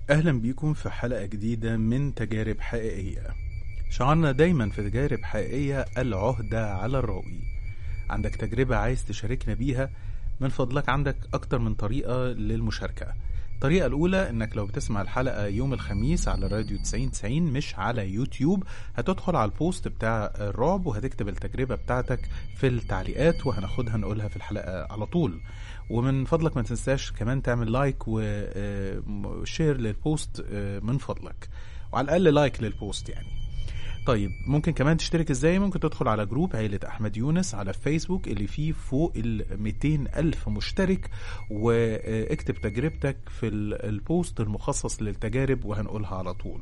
أهلا بيكم في حلقة جديدة من تجارب حقيقية شعارنا دايما في تجارب حقيقية العهدة على الراوي عندك تجربة عايز تشاركنا بيها من فضلك عندك أكتر من طريقة للمشاركة الطريقة الأولى إنك لو بتسمع الحلقة يوم الخميس على راديو 9090 مش على يوتيوب هتدخل على البوست بتاع الرعب وهتكتب التجربة بتاعتك في التعليقات وهناخدها نقولها في الحلقة على طول ومن فضلك ما تنساش كمان تعمل لايك وشير للبوست آه، من فضلك وعلى الأقل لايك للبوست يعني طيب ممكن كمان تشترك ازاي ممكن تدخل على جروب عيلة أحمد يونس على فيسبوك اللي فيه فوق ال 200 ألف مشترك واكتب تجربتك في ال- البوست المخصص للتجارب وهنقولها على طول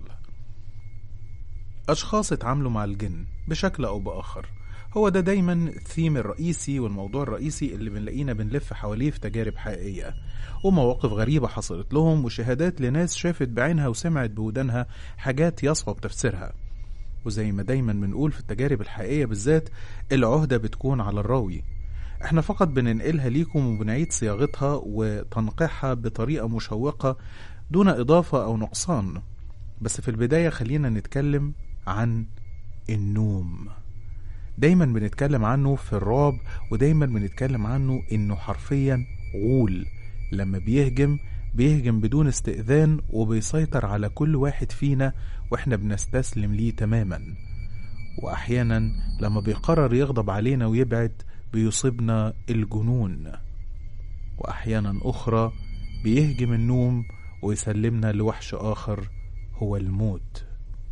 أشخاص اتعاملوا مع الجن بشكل أو بآخر هو ده دايما الثيم الرئيسي والموضوع الرئيسي اللي بنلاقينا بنلف حواليه في تجارب حقيقية ومواقف غريبة حصلت لهم وشهادات لناس شافت بعينها وسمعت بودانها حاجات يصعب تفسيرها وزي ما دايما بنقول في التجارب الحقيقية بالذات العهدة بتكون على الراوي احنا فقط بننقلها ليكم وبنعيد صياغتها وتنقيحها بطريقة مشوقة دون إضافة أو نقصان بس في البداية خلينا نتكلم عن النوم دايما بنتكلم عنه في الرعب ودايما بنتكلم عنه انه حرفيا غول لما بيهجم بيهجم بدون استئذان وبيسيطر على كل واحد فينا واحنا بنستسلم ليه تماما واحيانا لما بيقرر يغضب علينا ويبعد بيصيبنا الجنون واحيانا اخرى بيهجم النوم ويسلمنا لوحش اخر هو الموت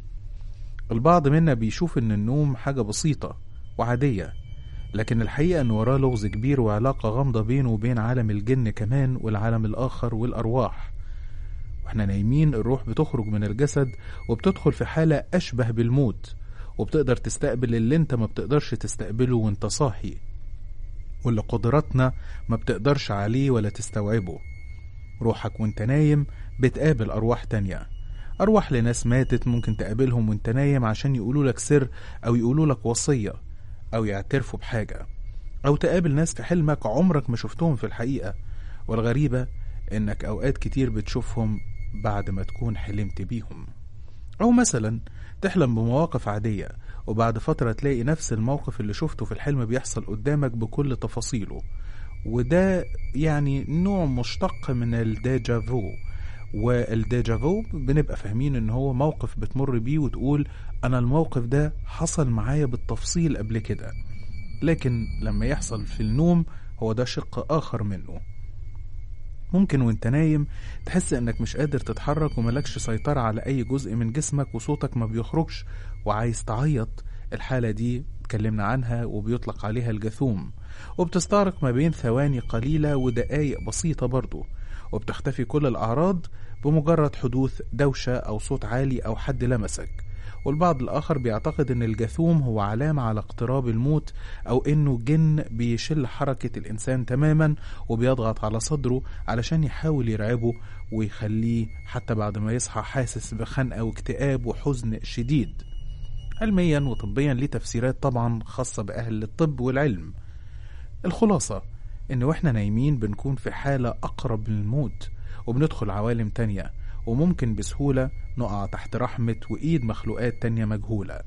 البعض منا بيشوف ان النوم حاجة بسيطة وعادية لكن الحقيقة ان وراه لغز كبير وعلاقة غامضة بينه وبين عالم الجن كمان والعالم الآخر والأرواح واحنا نايمين الروح بتخرج من الجسد وبتدخل في حالة أشبه بالموت وبتقدر تستقبل اللي انت ما بتقدرش تستقبله وانت صاحي واللي قدراتنا ما بتقدرش عليه ولا تستوعبه روحك وانت نايم بتقابل أرواح تانية أرواح لناس ماتت ممكن تقابلهم وانت نايم عشان يقولوا لك سر أو يقولوا لك وصية أو يعترفوا بحاجة أو تقابل ناس في حلمك عمرك ما شفتهم في الحقيقة والغريبة إنك أوقات كتير بتشوفهم بعد ما تكون حلمت بيهم أو مثلا تحلم بمواقف عادية وبعد فترة تلاقي نفس الموقف اللي شفته في الحلم بيحصل قدامك بكل تفاصيله وده يعني نوع مشتق من الديجافو والديجافو بنبقى فاهمين ان هو موقف بتمر بيه وتقول انا الموقف ده حصل معايا بالتفصيل قبل كده لكن لما يحصل في النوم هو ده شق اخر منه ممكن وانت نايم تحس انك مش قادر تتحرك وملكش سيطرة على اي جزء من جسمك وصوتك ما بيخرجش وعايز تعيط الحالة دي اتكلمنا عنها وبيطلق عليها الجثوم وبتستغرق ما بين ثواني قليلة ودقايق بسيطة برضو وبتختفي كل الأعراض بمجرد حدوث دوشة أو صوت عالي أو حد لمسك والبعض الآخر بيعتقد أن الجثوم هو علامة على اقتراب الموت أو أنه جن بيشل حركة الإنسان تماما وبيضغط على صدره علشان يحاول يرعبه ويخليه حتى بعد ما يصحى حاسس بخنقة واكتئاب وحزن شديد علميا وطبيا ليه تفسيرات طبعا خاصة بأهل الطب والعلم الخلاصة إن وإحنا نايمين بنكون في حالة أقرب للموت وبندخل عوالم تانية وممكن بسهولة نقع تحت رحمة وإيد مخلوقات تانية مجهولة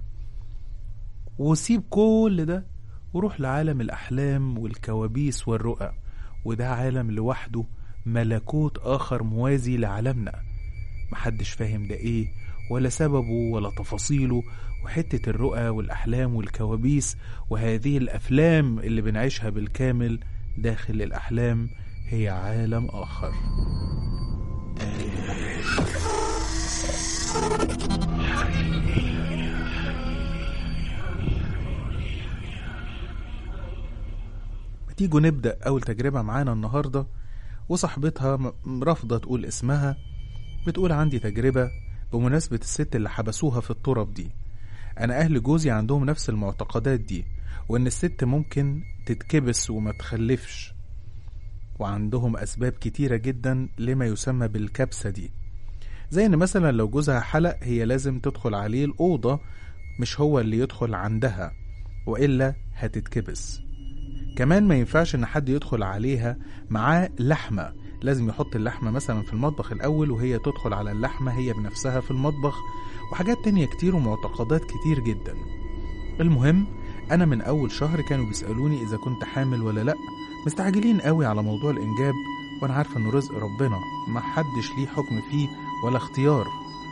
وسيب كل ده وروح لعالم الأحلام والكوابيس والرؤى وده عالم لوحده ملكوت آخر موازي لعالمنا محدش فاهم ده إيه ولا سببه ولا تفاصيله وحتة الرؤى والأحلام والكوابيس وهذه الأفلام اللي بنعيشها بالكامل داخل الأحلام هي عالم آخر تيجوا نبدأ أول تجربة معانا النهاردة وصاحبتها م- رافضة تقول اسمها بتقول عندي تجربة بمناسبة الست اللي حبسوها في التراب دي أنا أهل جوزي عندهم نفس المعتقدات دي وإن الست ممكن تتكبس وما تخلفش وعندهم أسباب كتيرة جدا لما يسمى بالكبسة دي زي إن مثلا لو جوزها حلق هي لازم تدخل عليه الأوضة مش هو اللي يدخل عندها وإلا هتتكبس كمان ما ينفعش إن حد يدخل عليها معاه لحمة لازم يحط اللحمة مثلا في المطبخ الأول وهي تدخل على اللحمة هي بنفسها في المطبخ وحاجات تانية كتير ومعتقدات كتير جدا المهم أنا من أول شهر كانوا بيسألوني إذا كنت حامل ولا لأ مستعجلين قوي على موضوع الإنجاب وأنا عارفة إنه رزق ربنا ما حدش ليه حكم فيه ولا اختيار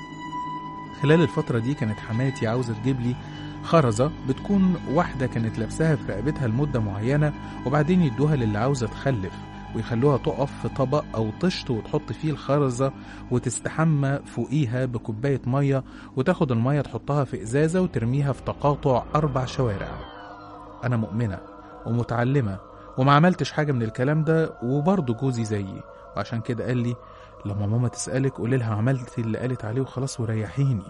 خلال الفترة دي كانت حماتي عاوزة تجيب لي خرزة بتكون واحدة كانت لابساها في رقبتها لمدة معينة وبعدين يدوها للي عاوزة تخلف ويخلوها تقف في طبق أو طشت وتحط فيه الخرزة وتستحمى فوقيها بكوباية مية وتاخد المية تحطها في إزازة وترميها في تقاطع أربع شوارع أنا مؤمنة ومتعلمة وما عملتش حاجة من الكلام ده وبرضه جوزي زيي وعشان كده قال لي لما ماما تسألك قولي لها عملت اللي قالت عليه وخلاص وريحيني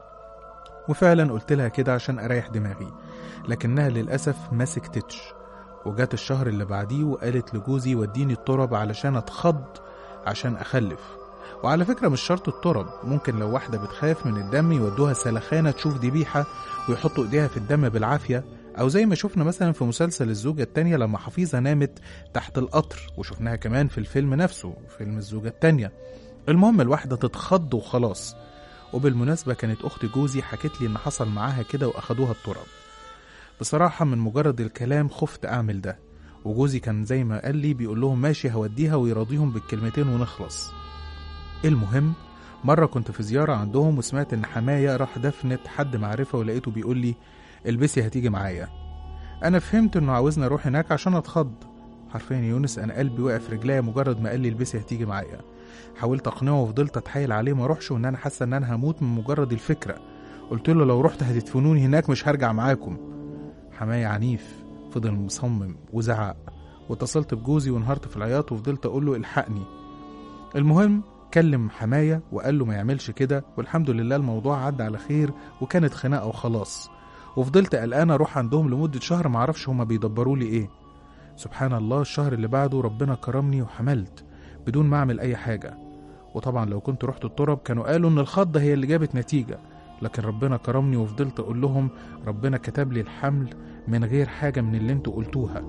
وفعلا قلت لها كده عشان أريح دماغي لكنها للأسف ما سكتتش وجات الشهر اللي بعديه وقالت لجوزي وديني الترب علشان اتخض عشان أخلف وعلى فكرة مش شرط الترب ممكن لو واحدة بتخاف من الدم يودوها سلخانة تشوف ذبيحة ويحطوا ايديها في الدم بالعافية أو زي ما شفنا مثلا في مسلسل الزوجة التانية لما حفيظة نامت تحت القطر وشفناها كمان في الفيلم نفسه فيلم الزوجة التانية المهم الواحدة تتخض وخلاص وبالمناسبة كانت أخت جوزي حكت لي إن حصل معاها كده وأخدوها التراب بصراحة من مجرد الكلام خفت أعمل ده وجوزي كان زي ما قال لي بيقول لهم ماشي هوديها ويراضيهم بالكلمتين ونخلص المهم مرة كنت في زيارة عندهم وسمعت إن حماية راح دفنت حد معرفة ولقيته بيقول لي البسي هتيجي معايا أنا فهمت إنه عاوزني أروح هناك عشان أتخض حرفيا يا يونس أنا قلبي وقف رجليا مجرد ما قال لي البسي هتيجي معايا حاولت أقنعه وفضلت أتحايل عليه ما أروحش وإن أنا حاسة إن أنا هموت من مجرد الفكرة قلت له لو رحت هتدفنوني هناك مش هرجع معاكم حماية عنيف فضل مصمم وزعق واتصلت بجوزي وانهارت في العياط وفضلت أقول له الحقني المهم كلم حماية وقال له ما يعملش كده والحمد لله الموضوع عدى على خير وكانت خناقة وخلاص وفضلت قلقان اروح عندهم لمدة شهر معرفش هما بيدبروا لي ايه سبحان الله الشهر اللي بعده ربنا كرمني وحملت بدون ما اعمل اي حاجة وطبعا لو كنت رحت الترب كانوا قالوا ان الخضة هي اللي جابت نتيجة لكن ربنا كرمني وفضلت اقول لهم ربنا كتب لي الحمل من غير حاجة من اللي انتوا قلتوها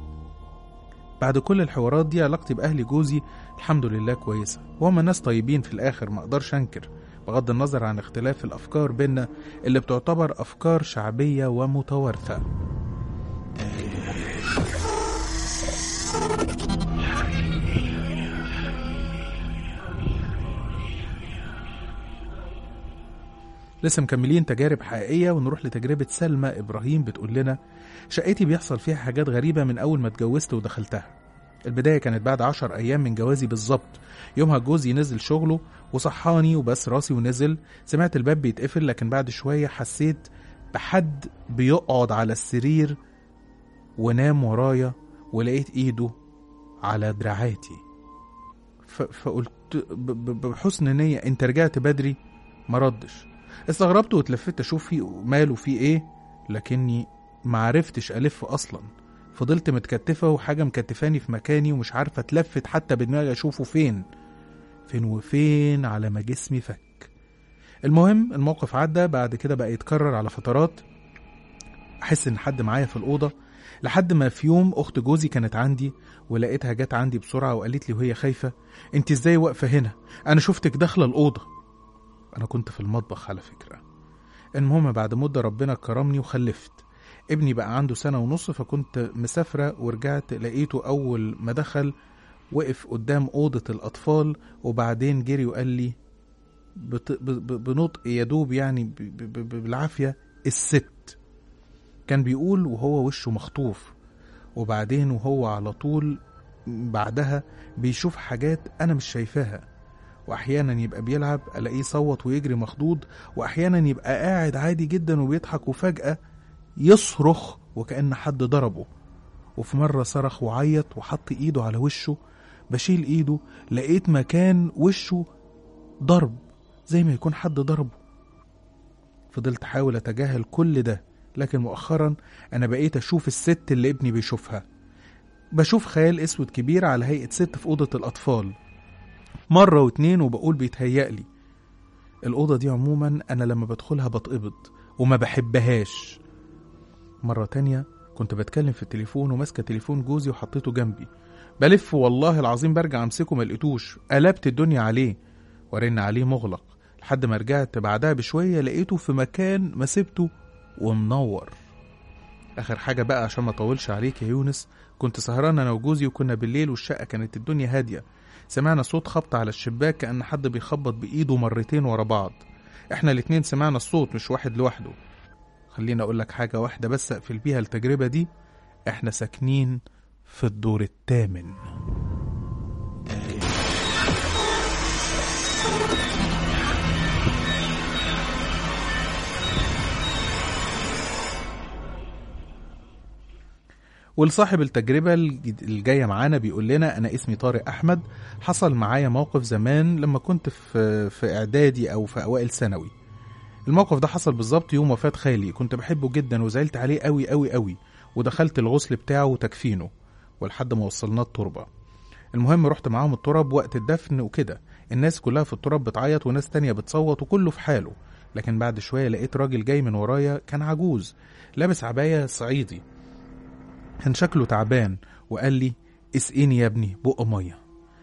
بعد كل الحوارات دي علاقتي بأهل جوزي الحمد لله كويسة وهم ناس طيبين في الآخر ما أقدرش أنكر بغض النظر عن اختلاف الأفكار بينا اللي بتعتبر أفكار شعبية ومتوارثة لسه مكملين تجارب حقيقية ونروح لتجربة سلمى إبراهيم بتقول لنا شقتي بيحصل فيها حاجات غريبة من أول ما اتجوزت ودخلتها البداية كانت بعد عشر أيام من جوازي بالظبط يومها جوزي نزل شغله وصحاني وبس راسي ونزل سمعت الباب بيتقفل لكن بعد شوية حسيت بحد بيقعد على السرير ونام ورايا ولقيت ايده على دراعاتي ف- فقلت ب- ب- بحسن نية انت رجعت بدري ما ردش استغربت واتلفت اشوف في ماله في ايه لكني معرفتش الف اصلا فضلت متكتفة وحاجة مكتفاني في مكاني ومش عارفة اتلفت حتى بدماغي اشوفه فين فين وفين على ما جسمي فك المهم الموقف عدى بعد كده بقى يتكرر على فترات احس ان حد معايا في الاوضه لحد ما في يوم اخت جوزي كانت عندي ولقيتها جت عندي بسرعه وقالت لي وهي خايفه انت ازاي واقفه هنا انا شفتك داخله الاوضه انا كنت في المطبخ على فكره المهم بعد مده ربنا كرمني وخلفت ابني بقى عنده سنه ونص فكنت مسافره ورجعت لقيته اول ما دخل وقف قدام اوضه الاطفال وبعدين جري وقال لي بط... ب... ب... بنطق يدوب يعني ب... ب... ب... بالعافيه الست كان بيقول وهو وشه مخطوف وبعدين وهو على طول بعدها بيشوف حاجات انا مش شايفاها واحيانا يبقى بيلعب الاقيه يصوت ويجري مخضوض واحيانا يبقى قاعد عادي جدا وبيضحك وفجاه يصرخ وكأن حد ضربه وفي مرة صرخ وعيط وحط ايده على وشه بشيل ايده لقيت مكان وشه ضرب زي ما يكون حد ضربه فضلت احاول اتجاهل كل ده لكن مؤخرا انا بقيت اشوف الست اللي ابني بيشوفها بشوف خيال اسود كبير على هيئة ست في أوضة الأطفال مرة واتنين وبقول بيتهيألي الأوضة دي عموما أنا لما بدخلها بتقبض وما بحبهاش مرة تانية كنت بتكلم في التليفون وماسكة تليفون جوزي وحطيته جنبي بلف والله العظيم برجع امسكه ما لقيتوش قلبت الدنيا عليه ورن عليه مغلق لحد ما رجعت بعدها بشويه لقيته في مكان ما سبته ومنور اخر حاجه بقى عشان ما اطولش عليك يا يونس كنت سهران انا وجوزي وكنا بالليل والشقه كانت الدنيا هاديه سمعنا صوت خبط على الشباك كأن حد بيخبط بإيده مرتين ورا بعض احنا الاتنين سمعنا الصوت مش واحد لوحده خليني اقول لك حاجة واحدة بس اقفل بيها التجربة دي احنا ساكنين في الدور الثامن ولصاحب التجربة الج- الجاية معانا بيقول لنا أنا اسمي طارق أحمد حصل معايا موقف زمان لما كنت في في إعدادي أو في أوائل ثانوي الموقف ده حصل بالظبط يوم وفاة خالي كنت بحبه جدا وزعلت عليه قوي قوي قوي ودخلت الغسل بتاعه وتكفينه ولحد ما وصلنا التربة المهم رحت معاهم التراب وقت الدفن وكده الناس كلها في التراب بتعيط وناس تانية بتصوت وكله في حاله لكن بعد شوية لقيت راجل جاي من ورايا كان عجوز لابس عباية صعيدي كان شكله تعبان وقال لي اسقيني يا ابني بق ميه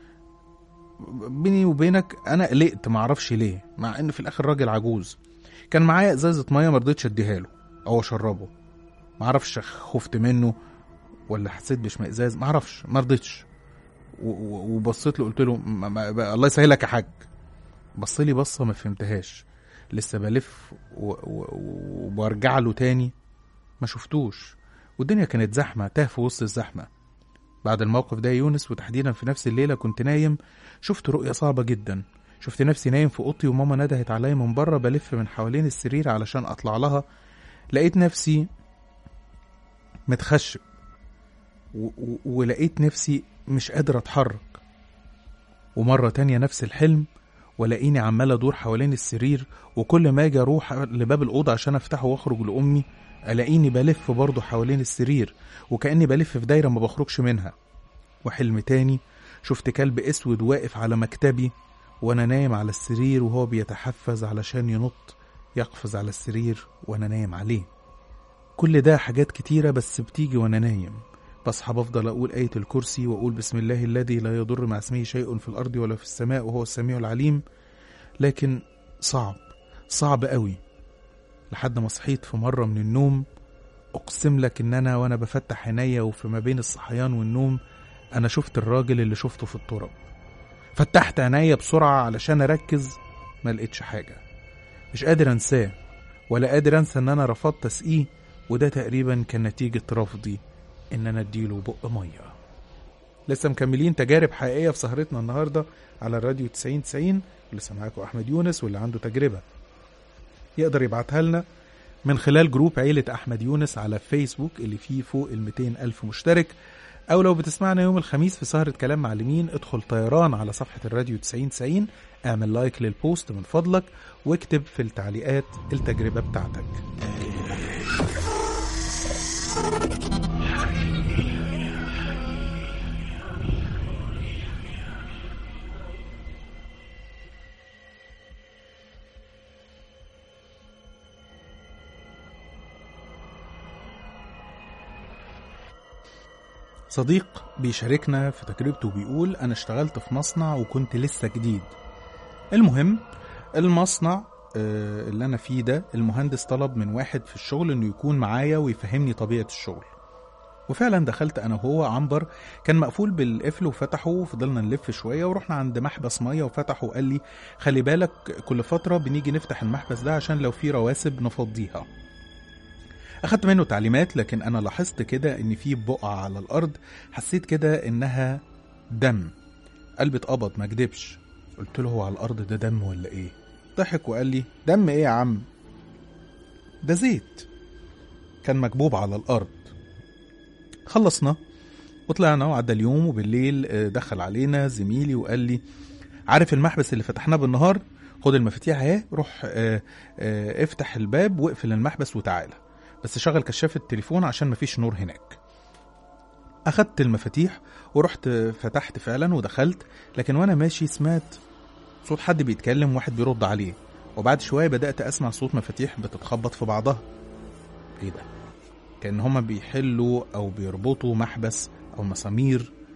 بيني وبينك انا قلقت معرفش ليه مع ان في الاخر راجل عجوز كان معايا ازازه ميه مرضتش اديها له او اشربه معرفش خفت منه ولا حسيت باشمئزاز معرفش مرضتش و- و- وبصيت له قلت له ما ما الله يسهلك يا حاج بص لي بصه ما فهمتهاش لسه بلف و- و- وبرجع له تاني ما شفتوش والدنيا كانت زحمة تاه في وسط الزحمة بعد الموقف ده يا يونس وتحديدا في نفس الليلة كنت نايم شفت رؤية صعبة جدا شفت نفسي نايم في أوضتي وماما ندهت عليا من بره بلف من حوالين السرير علشان أطلع لها لقيت نفسي متخشب و- و- ولقيت نفسي مش قادر أتحرك ومرة تانية نفس الحلم ولاقيني عمال أدور حوالين السرير وكل ما أجي أروح لباب الأوضة عشان أفتحه وأخرج لأمي ألاقيني بلف برضه حوالين السرير وكأني بلف في دايرة ما بخرجش منها وحلم تاني شفت كلب اسود واقف على مكتبي وانا نايم على السرير وهو بيتحفز علشان ينط يقفز على السرير وانا نايم عليه كل ده حاجات كتيرة بس بتيجي وانا نايم بصحى بفضل اقول آية الكرسي واقول بسم الله الذي لا يضر مع اسمه شيء في الارض ولا في السماء وهو السميع العليم لكن صعب صعب قوي لحد ما صحيت في مرة من النوم أقسم لك إن أنا وأنا بفتح عينيا وفي ما بين الصحيان والنوم أنا شفت الراجل اللي شفته في التراب فتحت عينيا بسرعة علشان أركز ما لقيتش حاجة مش قادر أنساه ولا قادر أنسى إن أنا رفضت أسقيه وده تقريبا كان نتيجة رفضي إن أنا أديله بق مية لسه مكملين تجارب حقيقية في سهرتنا النهاردة على الراديو 90 90 ولسه معاكم أحمد يونس واللي عنده تجربة يقدر يبعتها لنا من خلال جروب عيلة أحمد يونس على فيسبوك اللي فيه فوق ال 200 ألف مشترك أو لو بتسمعنا يوم الخميس في سهرة كلام معلمين ادخل طيران على صفحة الراديو 90 90 اعمل لايك للبوست من فضلك واكتب في التعليقات التجربة بتاعتك صديق بيشاركنا في تجربته بيقول أنا اشتغلت في مصنع وكنت لسه جديد المهم المصنع آه، اللي أنا فيه ده المهندس طلب من واحد في الشغل إنه يكون معايا ويفهمني طبيعة الشغل وفعلا دخلت أنا وهو عنبر كان مقفول بالقفل وفتحه وفضلنا نلف شوية ورحنا عند محبس مية وفتحه وقال لي خلي بالك كل فترة بنيجي نفتح المحبس ده عشان لو في رواسب نفضيها أخدت منه تعليمات لكن أنا لاحظت كده إن في بقعة على الأرض حسيت كده إنها دم قلبي اتقبض ما كدبش قلت له هو على الأرض ده دم ولا إيه ضحك وقال لي دم إيه يا عم ده زيت كان مكبوب على الأرض خلصنا وطلعنا وعدى اليوم وبالليل آه، دخل علينا زميلي وقال لي عارف المحبس اللي فتحناه بالنهار خد المفاتيح اهي روح آه، آه، افتح الباب واقفل المحبس وتعالى بس شغل كشاف التليفون عشان مفيش نور هناك أخدت المفاتيح ورحت فتحت فعلا ودخلت لكن وأنا ماشي سمعت صوت حد بيتكلم واحد بيرد عليه وبعد شوية بدأت أسمع صوت مفاتيح بتتخبط في بعضها إيه ده؟ كأن هما بيحلوا أو بيربطوا محبس أو مسامير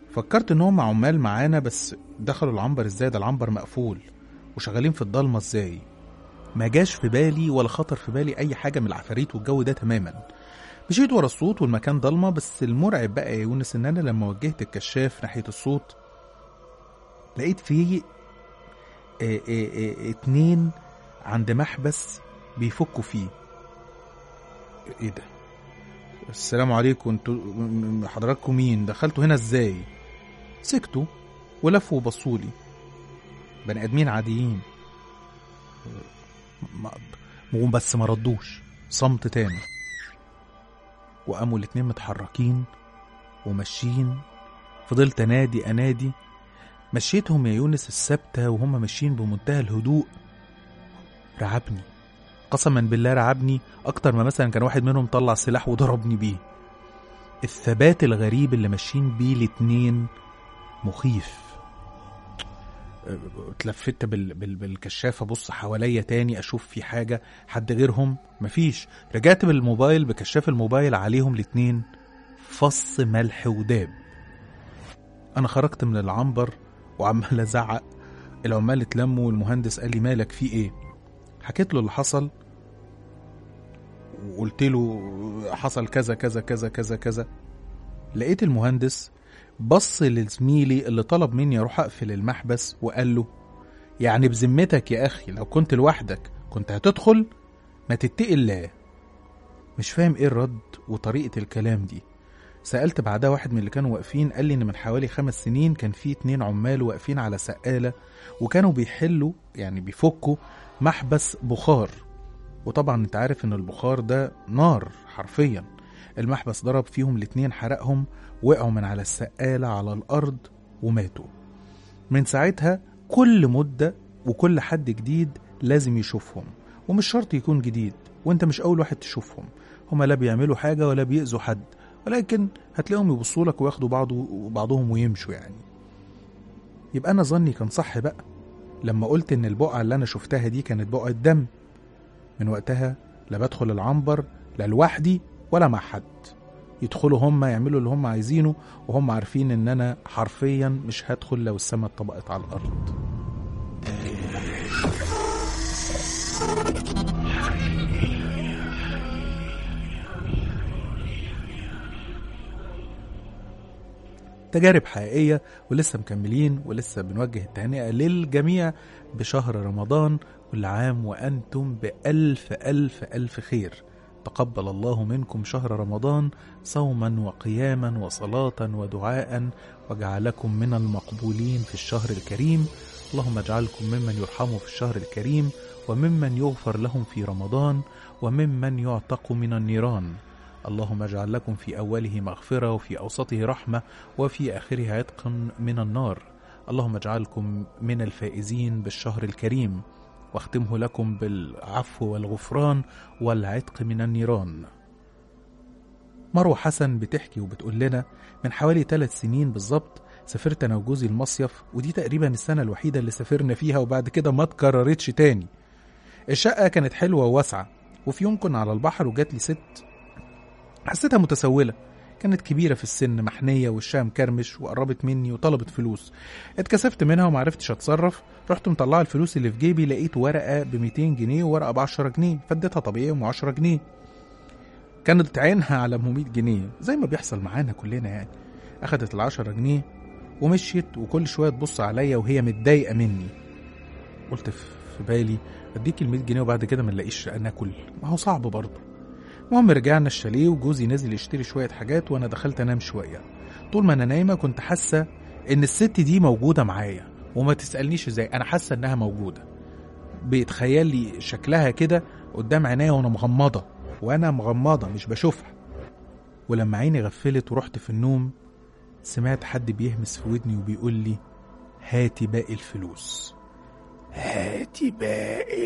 فكرت ان هم عمال معانا بس دخلوا العنبر ازاي ده العنبر مقفول وشغالين في الضلمه ازاي ما جاش في بالي ولا خطر في بالي اي حاجه من العفاريت والجو ده تماما مشيت ورا الصوت والمكان ضلمه بس المرعب بقى يا يونس ان انا لما وجهت الكشاف ناحيه الصوت لقيت فيه اه اه اه اتنين عند محبس بيفكوا فيه ايه ده السلام عليكم انتوا م- م- حضراتكم مين دخلتوا هنا ازاي سكتوا ولفوا وبصولي بني ادمين عاديين ما بس ما ردوش صمت تاني وقاموا الاتنين متحركين وماشيين فضلت انادي انادي مشيتهم يا يونس الثابتة وهم ماشيين بمنتهى الهدوء رعبني قسما بالله رعبني اكتر ما مثلا كان واحد منهم طلع سلاح وضربني بيه الثبات الغريب اللي ماشيين بيه الاتنين مخيف اتلفت بال... بال... بالكشاف ابص حواليا تاني اشوف في حاجه حد غيرهم مفيش رجعت بالموبايل بكشاف الموبايل عليهم الاتنين فص ملح وداب انا خرجت من العنبر وعمال ازعق العمال اتلموا والمهندس قال لي مالك في ايه حكيت له اللي حصل وقلت له حصل كذا كذا كذا كذا كذا لقيت المهندس بص لزميلي اللي طلب مني اروح اقفل المحبس وقال له يعني بذمتك يا اخي لو كنت لوحدك كنت هتدخل ما تتقي الله مش فاهم ايه الرد وطريقة الكلام دي سألت بعدها واحد من اللي كانوا واقفين قال لي ان من حوالي خمس سنين كان في اتنين عمال واقفين على سقالة وكانوا بيحلوا يعني بيفكوا محبس بخار وطبعا انت عارف ان البخار ده نار حرفيا المحبس ضرب فيهم الاتنين حرقهم وقعوا من على السقالة على الأرض وماتوا من ساعتها كل مدة وكل حد جديد لازم يشوفهم ومش شرط يكون جديد وانت مش أول واحد تشوفهم هما لا بيعملوا حاجة ولا بيأذوا حد ولكن هتلاقيهم يبصوا لك وياخدوا بعضه بعضهم ويمشوا يعني يبقى أنا ظني كان صح بقى لما قلت إن البقعة اللي أنا شفتها دي كانت بقعة دم من وقتها لا بدخل العنبر لا لوحدي ولا مع حد يدخلوا هم يعملوا اللي هم عايزينه وهم عارفين ان انا حرفيا مش هدخل لو السما اتطبقت على الارض تجارب حقيقية ولسه مكملين ولسه بنوجه التهنئة للجميع بشهر رمضان كل عام وأنتم بألف ألف ألف خير تقبل الله منكم شهر رمضان صوما وقياما وصلاة ودعاء وجعلكم من المقبولين في الشهر الكريم اللهم اجعلكم ممن يرحموا في الشهر الكريم وممن يغفر لهم في رمضان وممن يعتق من النيران اللهم اجعل لكم في أوله مغفرة وفي أوسطه رحمة وفي آخره عتق من النار اللهم اجعلكم من الفائزين بالشهر الكريم واختمه لكم بالعفو والغفران والعتق من النيران مروة حسن بتحكي وبتقول لنا من حوالي ثلاث سنين بالظبط سافرت أنا وجوزي المصيف ودي تقريبا السنة الوحيدة اللي سافرنا فيها وبعد كده ما اتكررتش تاني الشقة كانت حلوة وواسعة وفي يوم كنا على البحر وجات لي ست حسيتها متسولة كانت كبيرة في السن محنية وشها مكرمش وقربت مني وطلبت فلوس اتكسفت منها ومعرفتش اتصرف رحت مطلعة الفلوس اللي في جيبي لقيت ورقة ب 200 جنيه وورقة ب 10 جنيه فديتها طبيعي ام 10 جنيه كانت عينها على ام 100 جنيه زي ما بيحصل معانا كلنا يعني اخدت ال 10 جنيه ومشيت وكل شوية تبص عليا وهي متضايقة مني قلت في بالي اديك ال 100 جنيه وبعد كده ما نلاقيش ناكل ما هو صعب برضه المهم رجعنا الشاليه وجوزي نزل يشتري شوية حاجات وأنا دخلت أنام شوية طول ما أنا نايمة كنت حاسة إن الست دي موجودة معايا وما تسألنيش إزاي أنا حاسة إنها موجودة بيتخيل لي شكلها كده قدام عينيا وأنا مغمضة وأنا مغمضة مش بشوفها ولما عيني غفلت ورحت في النوم سمعت حد بيهمس في ودني وبيقول لي هاتي باقي الفلوس هاتي باقي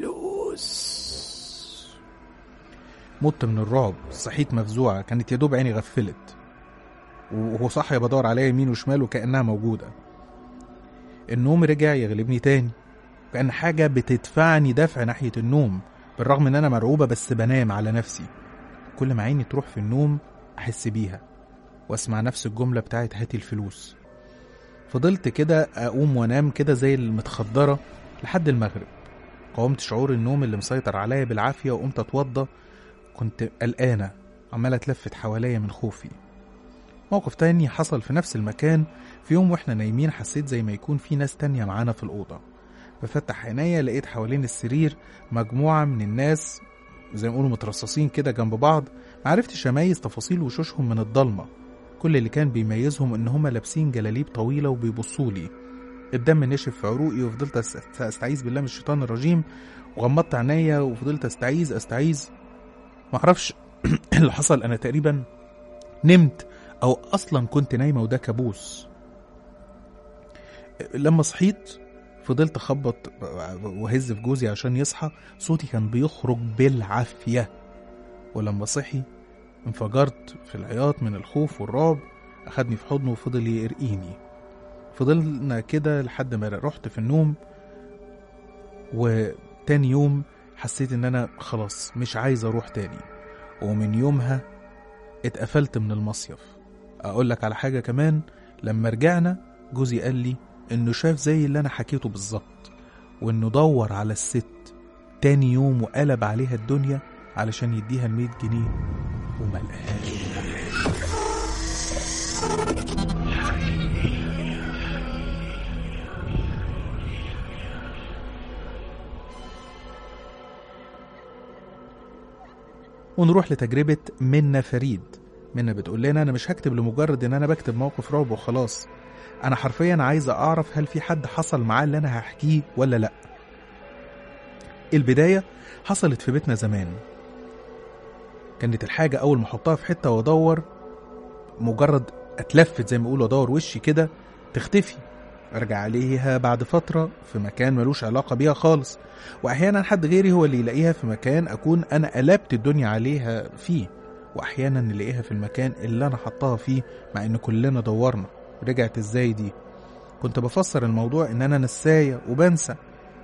الفلوس مت من الرعب صحيت مفزوعة كانت يا دوب عيني غفلت وهو صح بدور عليها يمين وشمال وكأنها موجودة النوم رجع يغلبني تاني كأن حاجة بتدفعني دفع ناحية النوم بالرغم ان انا مرعوبة بس بنام على نفسي كل ما عيني تروح في النوم احس بيها واسمع نفس الجملة بتاعت هاتي الفلوس فضلت كده اقوم وانام كده زي المتخدرة لحد المغرب قاومت شعور النوم اللي مسيطر عليا بالعافية وقمت اتوضى كنت قلقانة عمالة اتلفت حواليا من خوفي موقف تاني حصل في نفس المكان في يوم واحنا نايمين حسيت زي ما يكون في ناس تانية معانا في الأوضة بفتح عينيا لقيت حوالين السرير مجموعة من الناس زي ما يقولوا مترصصين كده جنب بعض معرفتش أميز تفاصيل وشوشهم من الضلمة كل اللي كان بيميزهم إن هما لابسين جلاليب طويلة وبيبصولي الدم نشف في عروقي وفضلت أست- أستعيذ بالله من الشيطان الرجيم وغمضت عينيا وفضلت أستعيذ أستعيذ معرفش اللي حصل أنا تقريبا نمت أو أصلا كنت نايمة وده كابوس لما صحيت فضلت اخبط وهز في جوزي عشان يصحى صوتي كان بيخرج بالعافية ولما صحي انفجرت في العياط من الخوف والرعب أخدني في حضنه وفضل يرقيني فضلنا كده لحد ما رحت في النوم وتاني يوم حسيت ان انا خلاص مش عايز اروح تاني ومن يومها اتقفلت من المصيف اقول لك على حاجة كمان لما رجعنا جوزي قال لي انه شاف زي اللي انا حكيته بالظبط وانه دور على الست تاني يوم وقلب عليها الدنيا علشان يديها المية جنيه وما لقاهاش ونروح لتجربة منا فريد منا بتقول لنا أنا مش هكتب لمجرد إن أنا بكتب موقف رعب وخلاص أنا حرفيا عايزة أعرف هل في حد حصل معاه اللي أنا هحكيه ولا لأ البداية حصلت في بيتنا زمان كانت الحاجة أول ما أحطها في حتة وأدور مجرد أتلفت زي ما بيقولوا أدور وشي كده تختفي أرجع عليها بعد فترة في مكان ملوش علاقة بيها خالص وأحيانا حد غيري هو اللي يلاقيها في مكان أكون أنا قلبت الدنيا عليها فيه وأحيانا نلاقيها في المكان اللي أنا حطها فيه مع إن كلنا دورنا رجعت إزاي دي كنت بفسر الموضوع إن أنا نساية وبنسى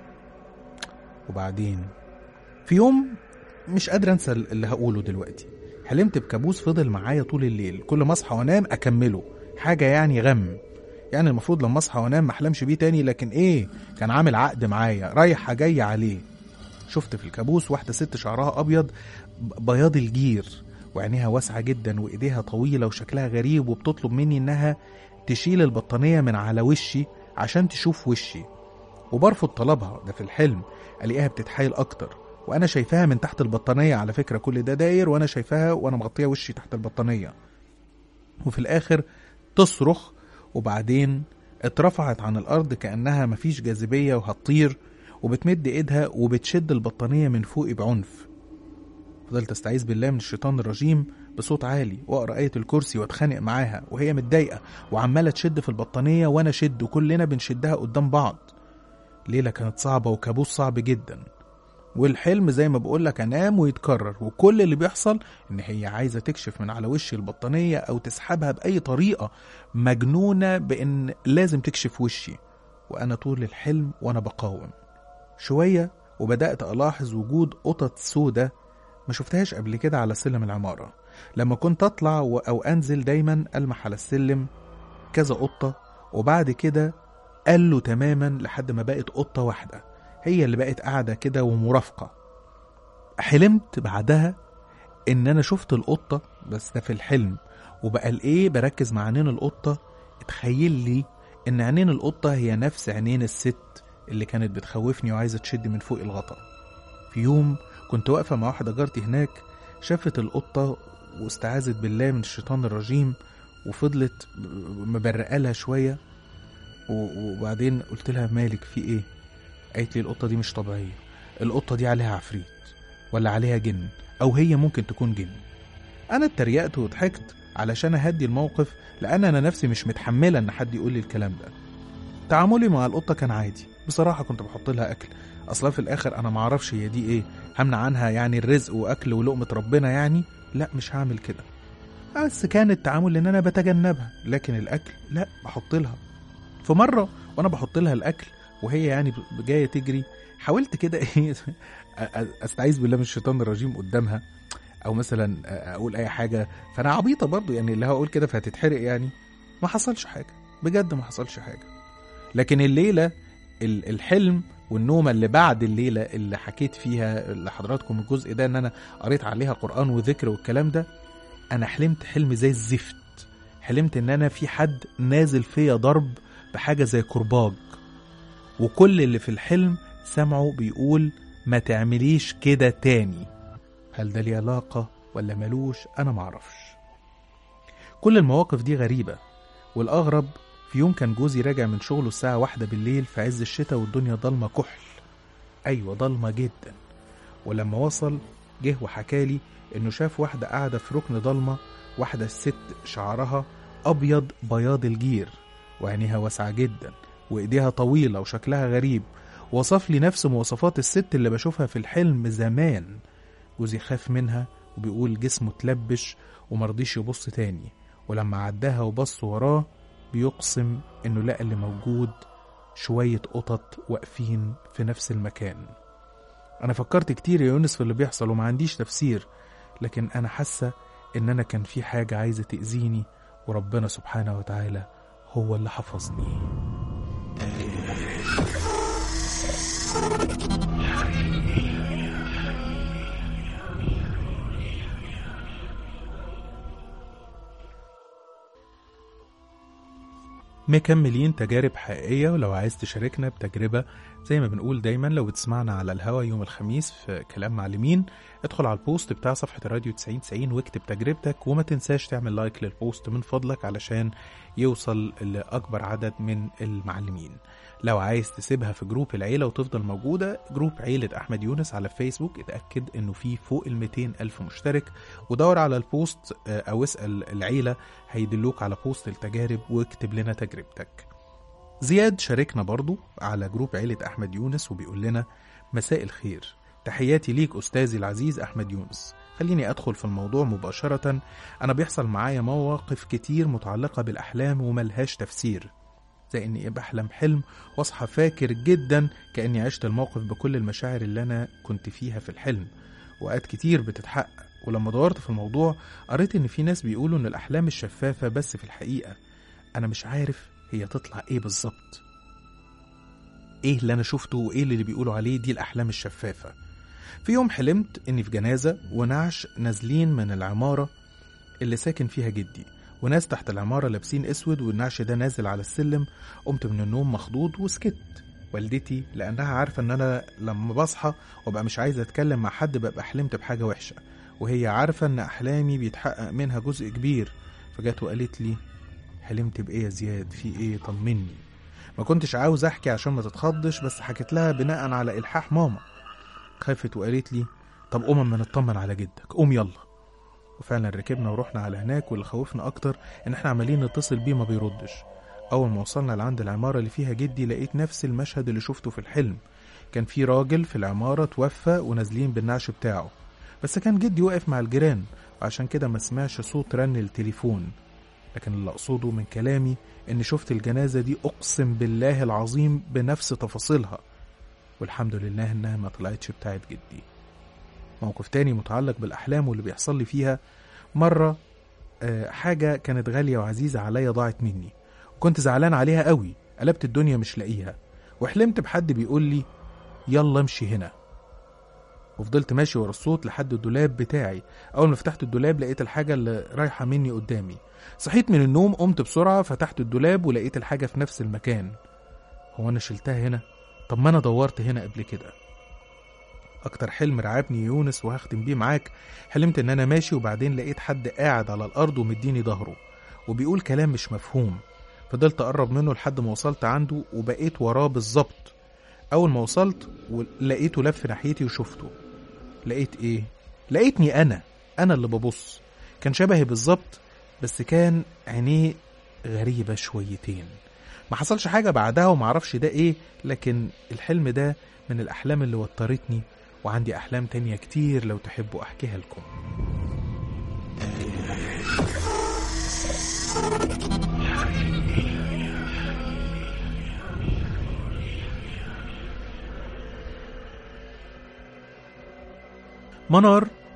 وبعدين في يوم مش قادر انسى اللي هقوله دلوقتي حلمت بكابوس فضل معايا طول الليل كل ما اصحى وانام اكمله حاجه يعني غم يعني المفروض لما اصحى وانام ما احلمش بيه تاني لكن ايه كان عامل عقد معايا رايحه جايه عليه شفت في الكابوس واحده ست شعرها ابيض ب- بياض الجير وعينيها واسعه جدا وايديها طويله وشكلها غريب وبتطلب مني انها تشيل البطانيه من على وشي عشان تشوف وشي وبرفض طلبها ده في الحلم الاقيها بتتحايل اكتر وانا شايفاها من تحت البطانيه على فكره كل ده داير وانا شايفاها وانا مغطيه وشي تحت البطانيه وفي الاخر تصرخ وبعدين اترفعت عن الارض كانها مفيش جاذبيه وهتطير وبتمد ايدها وبتشد البطانيه من فوقي بعنف فضلت استعيذ بالله من الشيطان الرجيم بصوت عالي واقرا ايه الكرسي واتخانق معاها وهي متضايقه وعماله تشد في البطانيه وانا شد وكلنا بنشدها قدام بعض ليله كانت صعبه وكابوس صعب جدا والحلم زي ما بقولك انام ويتكرر وكل اللي بيحصل ان هي عايزه تكشف من على وشي البطانيه او تسحبها باي طريقه مجنونه بان لازم تكشف وشي وانا طول الحلم وانا بقاوم شويه وبدات الاحظ وجود قطط سودة ما شفتهاش قبل كده على سلم العماره لما كنت اطلع و- او انزل دايما المح على السلم كذا قطه وبعد كده قالوا تماما لحد ما بقت قطه واحده هي اللي بقت قاعده كده ومرافقه حلمت بعدها ان انا شفت القطه بس ده في الحلم وبقى الايه بركز مع عينين القطه اتخيل لي ان عينين القطه هي نفس عينين الست اللي كانت بتخوفني وعايزه تشد من فوق الغطا في يوم كنت واقفه مع واحده جارتي هناك شافت القطه واستعاذت بالله من الشيطان الرجيم وفضلت مبرقه لها شويه و- وبعدين قلت لها مالك في ايه قالت لي القطه دي مش طبيعيه القطه دي عليها عفريت ولا عليها جن او هي ممكن تكون جن انا اتريقت وضحكت علشان اهدي الموقف لان انا نفسي مش متحمله ان حد يقول لي الكلام ده تعاملي مع القطه كان عادي بصراحه كنت بحط لها اكل اصلا في الاخر انا معرفش هي دي ايه همنع عنها يعني الرزق واكل ولقمه ربنا يعني لا مش هعمل كده بس كان التعامل ان انا بتجنبها لكن الاكل لا بحط لها في مره وانا بحط لها الاكل وهي يعني ب- جايه تجري حاولت كده ايه أ- أ- استعيذ بالله من الشيطان الرجيم قدامها او مثلا اقول اي حاجه فانا عبيطه برضو يعني اللي هقول كده فهتتحرق يعني ما حصلش حاجه بجد ما حصلش حاجه لكن الليله ال- الحلم والنومه اللي بعد الليله اللي حكيت فيها لحضراتكم الجزء ده ان انا قريت عليها قران وذكر والكلام ده انا حلمت حلم زي الزفت حلمت ان انا في حد نازل فيا ضرب بحاجه زي كرباج وكل اللي في الحلم سمعه بيقول ما تعمليش كده تاني هل ده ليه علاقة ولا ملوش أنا معرفش كل المواقف دي غريبة والأغرب في يوم كان جوزي راجع من شغله الساعة واحدة بالليل في عز الشتاء والدنيا ضلمة كحل أيوة ضلمة جدا ولما وصل جه وحكالي إنه شاف واحدة قاعدة في ركن ضلمة واحدة الست شعرها أبيض بياض الجير وعينيها واسعة جدا وإيديها طويلة وشكلها غريب وصف لي نفس مواصفات الست اللي بشوفها في الحلم زمان جوزي خاف منها وبيقول جسمه اتلبش ومرضيش يبص تاني ولما عداها وبص وراه بيقسم انه لقى اللي موجود شوية قطط واقفين في نفس المكان انا فكرت كتير يا يونس في اللي بيحصل وما عنديش تفسير لكن انا حاسة ان انا كان في حاجة عايزة تأذيني وربنا سبحانه وتعالى هو اللي حفظني مكملين تجارب حقيقية ولو عايز تشاركنا بتجربة زي ما بنقول دايما لو بتسمعنا على الهوا يوم الخميس في كلام معلمين ادخل على البوست بتاع صفحة الراديو 9090 واكتب تجربتك وما تنساش تعمل لايك للبوست من فضلك علشان يوصل لأكبر عدد من المعلمين لو عايز تسيبها في جروب العيلة وتفضل موجودة جروب عيلة أحمد يونس على فيسبوك اتأكد إنه فيه فوق ال 200 ألف مشترك ودور على البوست آه، أو اسأل العيلة هيدلوك على بوست التجارب واكتب لنا تجربتك زياد شاركنا برضو على جروب عيلة أحمد يونس وبيقول لنا مساء الخير تحياتي ليك أستاذي العزيز أحمد يونس خليني أدخل في الموضوع مباشرة أنا بيحصل معايا مواقف كتير متعلقة بالأحلام وملهاش تفسير زي إني بحلم حلم وأصحى فاكر جدا كأني عشت الموقف بكل المشاعر اللي أنا كنت فيها في الحلم وقت كتير بتتحقق ولما دورت في الموضوع قريت إن في ناس بيقولوا إن الأحلام الشفافة بس في الحقيقة أنا مش عارف هي تطلع إيه بالظبط إيه اللي أنا شفته وإيه اللي بيقولوا عليه دي الأحلام الشفافة في يوم حلمت إني في جنازة ونعش نازلين من العمارة اللي ساكن فيها جدي وناس تحت العمارة لابسين أسود والنعش ده نازل على السلم قمت من النوم مخضوض وسكت والدتي لأنها عارفة إن أنا لما بصحى وبقى مش عايز أتكلم مع حد ببقى حلمت بحاجة وحشة وهي عارفة إن أحلامي بيتحقق منها جزء كبير فجت وقالت لي حلمت بإيه يا زياد في إيه طمني ما كنتش عاوز أحكي عشان ما تتخضش بس حكيت لها بناء على إلحاح ماما خافت وقالت لي طب قوم اما نطمن على جدك قوم يلا وفعلا ركبنا ورحنا على هناك واللي خوفنا اكتر ان احنا عمالين نتصل بيه ما بيردش اول ما وصلنا لعند العماره اللي فيها جدي لقيت نفس المشهد اللي شفته في الحلم كان في راجل في العماره توفى ونازلين بالنعش بتاعه بس كان جدي واقف مع الجيران وعشان كده ما سمعش صوت رن التليفون لكن اللي اقصده من كلامي ان شفت الجنازه دي اقسم بالله العظيم بنفس تفاصيلها والحمد لله انها ما طلعتش بتاعت جدي موقف تاني متعلق بالاحلام واللي بيحصل لي فيها مره آه، حاجه كانت غاليه وعزيزه عليا ضاعت مني وكنت زعلان عليها قوي قلبت الدنيا مش لاقيها وحلمت بحد بيقول لي يلا امشي هنا وفضلت ماشي ورا الصوت لحد الدولاب بتاعي اول ما فتحت الدولاب لقيت الحاجه اللي رايحه مني قدامي صحيت من النوم قمت بسرعه فتحت الدولاب ولقيت الحاجه في نفس المكان هو انا شلتها هنا طب ما انا دورت هنا قبل كده اكتر حلم رعبني يونس وهختم بيه معاك حلمت ان انا ماشي وبعدين لقيت حد قاعد على الارض ومديني ظهره وبيقول كلام مش مفهوم فضلت اقرب منه لحد ما وصلت عنده وبقيت وراه بالظبط اول ما وصلت لقيته لف ناحيتي وشفته لقيت ايه لقيتني انا انا اللي ببص كان شبهي بالظبط بس كان عينيه غريبة شويتين ما حصلش حاجة بعدها ومعرفش ده ايه لكن الحلم ده من الأحلام اللي وترتني وعندي أحلام تانية كتير لو تحبوا أحكيها لكم منار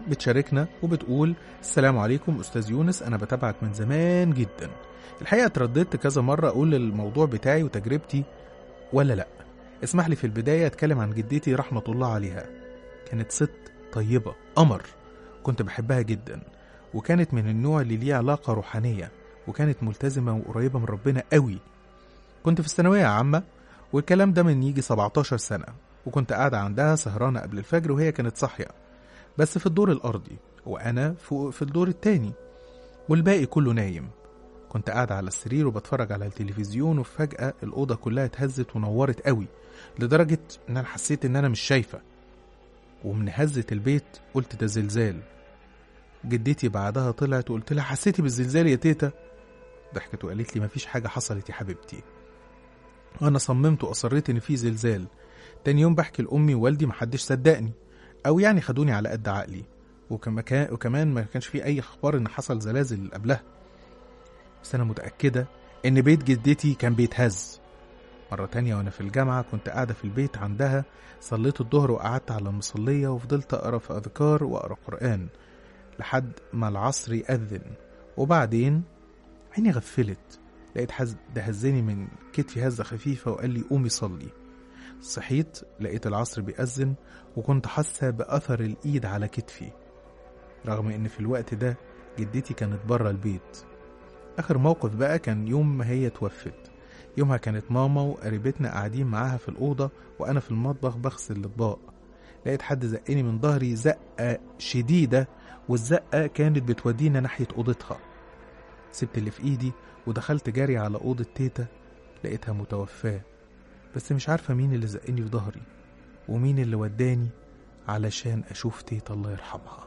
بتشاركنا وبتقول السلام عليكم أستاذ يونس أنا بتابعك من زمان جدا الحقيقة اترددت كذا مرة أقول الموضوع بتاعي وتجربتي ولا لأ اسمح لي في البداية أتكلم عن جدتي رحمة الله عليها كانت ست طيبة قمر كنت بحبها جدا وكانت من النوع اللي ليه علاقة روحانية وكانت ملتزمة وقريبة من ربنا قوي كنت في الثانوية عامة والكلام ده من يجي 17 سنة وكنت قاعدة عندها سهرانة قبل الفجر وهي كانت صاحية بس في الدور الأرضي وأنا فوق في الدور التاني والباقي كله نايم كنت قاعدة على السرير وبتفرج على التلفزيون وفجأة الأوضة كلها اتهزت ونورت قوي لدرجة إن أنا حسيت إن أنا مش شايفة ومن هزة البيت قلت ده زلزال جدتي بعدها طلعت وقلت لها حسيتي بالزلزال يا تيتا ضحكت وقالت لي مفيش حاجة حصلت يا حبيبتي وأنا صممت وأصريت إن في زلزال تاني يوم بحكي لأمي ووالدي محدش صدقني أو يعني خدوني على قد عقلي وكما كان وكمان ما كانش في أي أخبار إن حصل زلازل قبلها بس أنا متأكدة إن بيت جدتي كان بيتهز مرة تانية وأنا في الجامعة كنت قاعدة في البيت عندها صليت الظهر وقعدت على المصلية وفضلت أقرأ في أذكار وأقرأ قرآن لحد ما العصر يأذن وبعدين عيني غفلت لقيت حد هزني من كتفي هزة خفيفة وقال لي قومي صلي صحيت لقيت العصر بيأذن وكنت حاسة بأثر الإيد على كتفي رغم إن في الوقت ده جدتي كانت بره البيت آخر موقف بقى كان يوم ما هي توفت يومها كانت ماما وقريبتنا قاعدين معاها في الأوضة وأنا في المطبخ بغسل الأطباق لقيت حد زقني من ظهري زقة شديدة والزقة كانت بتودينا ناحية أوضتها سبت اللي في إيدي ودخلت جري على أوضة تيتا لقيتها متوفاة بس مش عارفة مين اللي زقني في ظهري ومين اللي وداني علشان أشوف تيتا الله يرحمها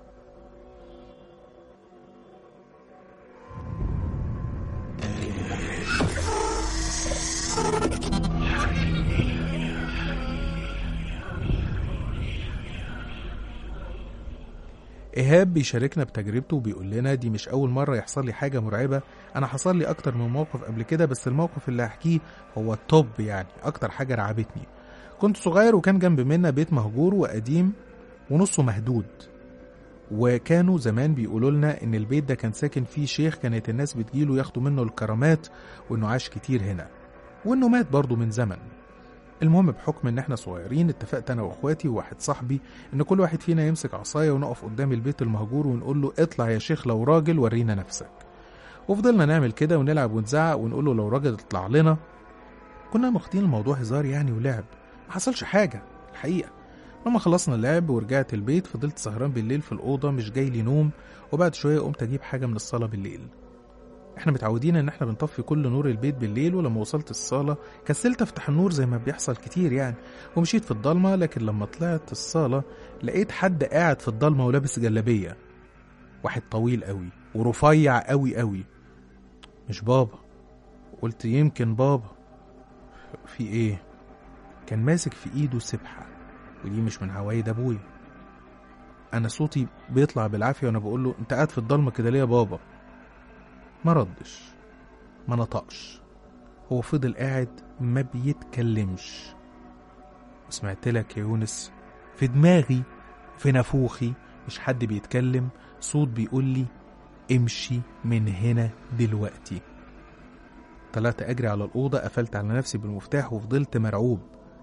إيهاب بيشاركنا بتجربته وبيقول لنا دي مش أول مرة يحصل لي حاجة مرعبة أنا حصل لي أكتر من موقف قبل كده بس الموقف اللي هحكيه هو التوب يعني أكتر حاجة رعبتني كنت صغير وكان جنب منا بيت مهجور وقديم ونصه مهدود وكانوا زمان بيقولوا لنا ان البيت ده كان ساكن فيه شيخ كانت الناس بتجيله ياخدوا منه الكرامات وانه عاش كتير هنا وانه مات برضه من زمن المهم بحكم ان احنا صغيرين اتفقت انا واخواتي وواحد صاحبي ان كل واحد فينا يمسك عصايه ونقف قدام البيت المهجور ونقول له اطلع يا شيخ لو راجل ورينا نفسك وفضلنا نعمل كده ونلعب ونزعق ونقول له لو راجل اطلع لنا كنا واخدين الموضوع هزار يعني ولعب ما حصلش حاجه الحقيقه لما خلصنا اللعب ورجعت البيت فضلت سهران بالليل في الأوضة مش جاي لي نوم وبعد شوية قمت أجيب حاجة من الصالة بالليل احنا متعودين ان احنا بنطفي كل نور البيت بالليل ولما وصلت الصالة كسلت افتح النور زي ما بيحصل كتير يعني ومشيت في الضلمة لكن لما طلعت الصالة لقيت حد قاعد في الضلمة ولابس جلابية واحد طويل قوي ورفيع قوي قوي مش بابا قلت يمكن بابا في ايه كان ماسك في ايده سبحه ودي مش من عوايد ابويا انا صوتي بيطلع بالعافيه وانا بقول له انت قاعد في الضلمه كده ليه يا بابا ما ردش ما نطقش هو فضل قاعد ما بيتكلمش وسمعت لك يا يونس في دماغي في نافوخي مش حد بيتكلم صوت بيقول لي امشي من هنا دلوقتي طلعت اجري على الاوضه قفلت على نفسي بالمفتاح وفضلت مرعوب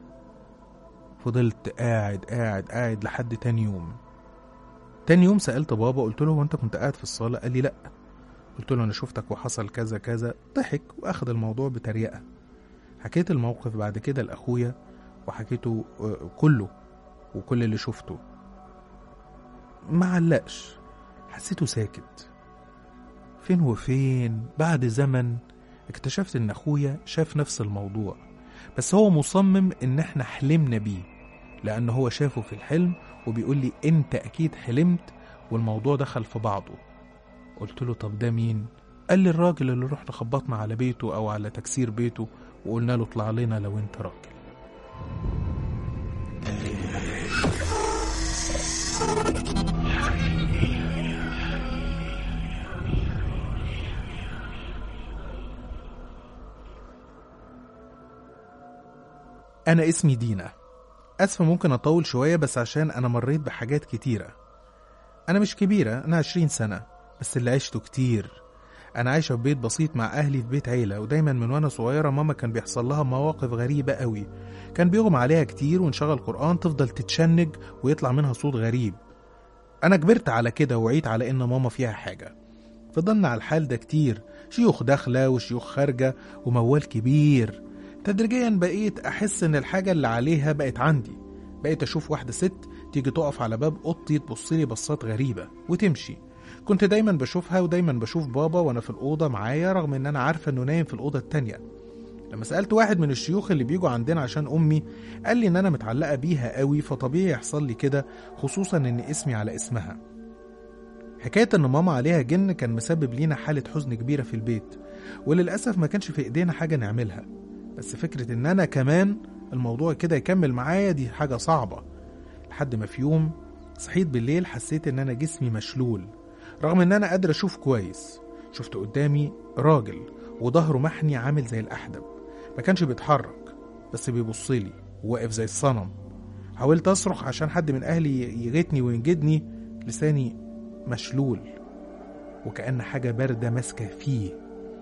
فضلت قاعد قاعد قاعد لحد تاني يوم تاني يوم سألت بابا قلت له هو انت كنت قاعد في الصالة قال لي لأ قلت له انا شفتك وحصل كذا كذا ضحك واخد الموضوع بتريقة حكيت الموقف بعد كده لاخويا وحكيته كله وكل اللي شفته ما علقش حسيته ساكت فين وفين بعد زمن اكتشفت ان اخويا شاف نفس الموضوع بس هو مصمم ان احنا حلمنا بيه لان هو شافه في الحلم وبيقول لي انت اكيد حلمت والموضوع دخل في بعضه قلت له طب ده مين قال لي الراجل اللي رحنا خبطنا على بيته او على تكسير بيته وقلنا له اطلع لنا لو انت راجل أنا اسمي دينا أسفة ممكن أطول شوية بس عشان أنا مريت بحاجات كتيرة أنا مش كبيرة أنا عشرين سنة بس اللي عشته كتير أنا عايشة في بيت بسيط مع أهلي في بيت عيلة ودايما من وأنا صغيرة ماما كان بيحصل لها مواقف غريبة قوي كان بيغمى عليها كتير ونشغل قرآن تفضل تتشنج ويطلع منها صوت غريب أنا كبرت على كده وعيت على إن ماما فيها حاجة فضلنا على الحال ده كتير شيوخ داخلة وشيوخ خارجة وموال كبير تدريجيا بقيت أحس إن الحاجة اللي عليها بقت عندي بقيت أشوف واحدة ست تيجي تقف على باب أوضتي تبصلي بصات غريبة وتمشي كنت دايما بشوفها ودايما بشوف بابا وأنا في الأوضة معايا رغم إن أنا عارفة إنه نايم في الأوضة التانية لما سألت واحد من الشيوخ اللي بيجوا عندنا عشان أمي قال لي إن أنا متعلقة بيها قوي فطبيعي يحصل لي كده خصوصا إن اسمي على اسمها حكاية إن ماما عليها جن كان مسبب لينا حالة حزن كبيرة في البيت وللأسف ما كانش في إيدينا حاجة نعملها بس فكرة إن أنا كمان الموضوع كده يكمل معايا دي حاجة صعبة لحد ما في يوم صحيت بالليل حسيت إن أنا جسمي مشلول رغم إن أنا قادر أشوف كويس شفت قدامي راجل وظهره محني عامل زي الأحدب ما كانش بيتحرك بس بيبصلي وواقف زي الصنم حاولت أصرخ عشان حد من أهلي يغيتني وينجدني لساني مشلول وكأن حاجة باردة ماسكة فيه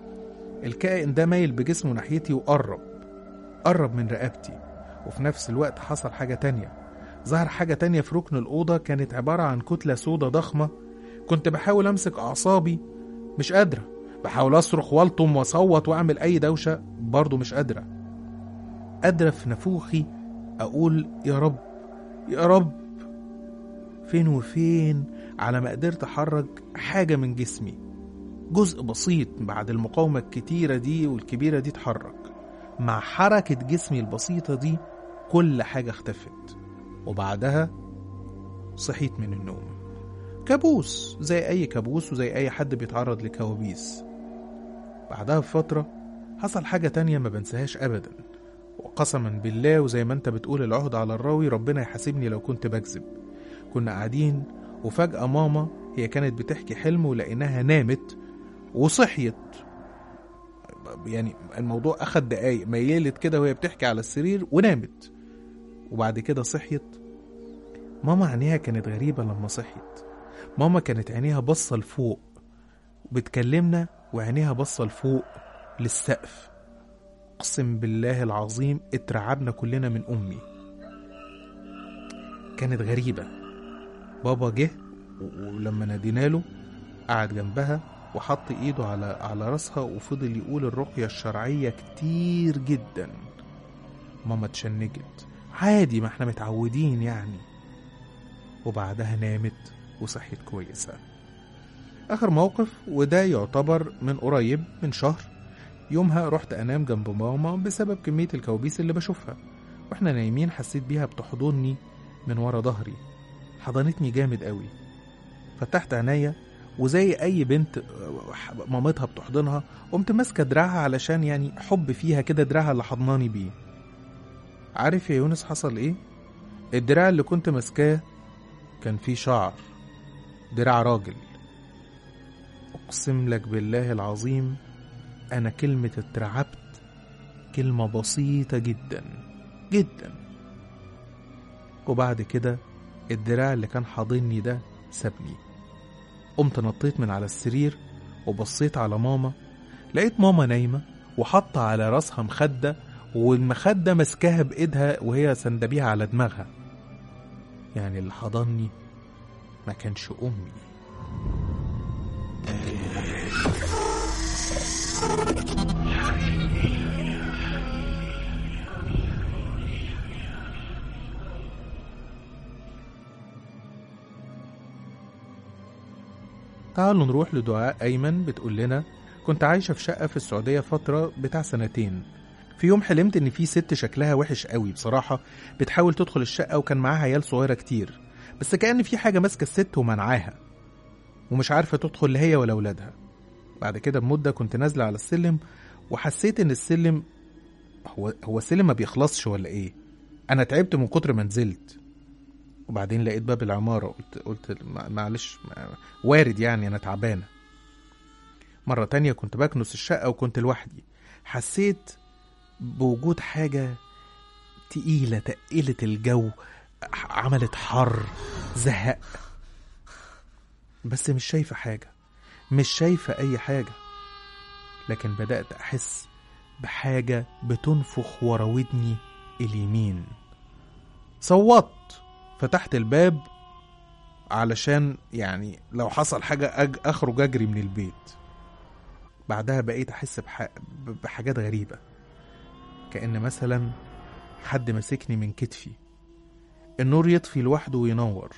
الكائن ده مايل بجسمه ناحيتي وقرب قرب من رقبتي وفي نفس الوقت حصل حاجة تانية ظهر حاجة تانية في ركن الأوضة كانت عبارة عن كتلة سودة ضخمة كنت بحاول أمسك أعصابي مش قادرة بحاول أصرخ وألطم وأصوت وأعمل أي دوشة برضه مش قادرة قادرة في نفوخي أقول يا رب يا رب فين وفين على ما قدرت أحرك حاجة من جسمي جزء بسيط بعد المقاومة الكتيرة دي والكبيرة دي اتحرك مع حركة جسمي البسيطة دي كل حاجة اختفت وبعدها صحيت من النوم كابوس زي أي كابوس وزي أي حد بيتعرض لكوابيس بعدها بفترة حصل حاجة تانية ما بنساهاش أبدا وقسما بالله وزي ما انت بتقول العهد على الراوي ربنا يحاسبني لو كنت بكذب كنا قاعدين وفجأة ماما هي كانت بتحكي حلم ولقيناها نامت وصحيت يعني الموضوع أخد دقايق ميلت كده وهي بتحكي على السرير ونامت وبعد كده صحيت ماما عينيها كانت غريبة لما صحيت ماما كانت عينيها بصة لفوق بتكلمنا وعينيها بصة لفوق للسقف أقسم بالله العظيم اترعبنا كلنا من أمي كانت غريبة بابا جه ولما نادينا له قعد جنبها وحط ايده على على راسها وفضل يقول الرقية الشرعية كتير جدا ماما اتشنجت عادي ما احنا متعودين يعني وبعدها نامت وصحيت كويسة آخر موقف وده يعتبر من قريب من شهر يومها رحت أنام جنب ماما بسبب كمية الكوابيس اللي بشوفها واحنا نايمين حسيت بيها بتحضني من ورا ظهري حضنتني جامد قوي فتحت عينيا وزي اي بنت مامتها بتحضنها قمت ماسكه دراعها علشان يعني حب فيها كده دراعها اللي حضناني بيه عارف يا يونس حصل ايه الدراع اللي كنت ماسكاه كان فيه شعر دراع راجل اقسم لك بالله العظيم انا كلمه اترعبت كلمه بسيطه جدا جدا وبعد كده الدراع اللي كان حاضني ده سابني قمت نطيت من على السرير وبصيت على ماما لقيت ماما نايمة وحاطة على راسها مخدة والمخدة ماسكاها بإيدها وهي سندبيها على دماغها يعني اللي حضني ما كانش أمي تعالوا نروح لدعاء أيمن بتقول لنا كنت عايشة في شقة في السعودية فترة بتاع سنتين في يوم حلمت إن في ست شكلها وحش قوي بصراحة بتحاول تدخل الشقة وكان معاها عيال صغيرة كتير بس كأن في حاجة ماسكة الست ومنعاها ومش عارفة تدخل لا هي ولا ولادها بعد كده بمدة كنت نازلة على السلم وحسيت إن السلم هو هو السلم ما بيخلصش ولا إيه؟ أنا تعبت من كتر ما نزلت وبعدين لقيت باب العمارة قلت قلت معلش وارد يعني أنا تعبانة مرة تانية كنت بكنس الشقة وكنت لوحدي حسيت بوجود حاجة تقيلة تقلت الجو عملت حر زهق بس مش شايفة حاجة مش شايفة أي حاجة لكن بدأت أحس بحاجة بتنفخ ورا ودني اليمين صوت فتحت الباب علشان يعني لو حصل حاجة أج أخرج أجري من البيت بعدها بقيت أحس بح... بحاجات غريبة كأن مثلا حد ماسكني من كتفي النور يطفي لوحده وينور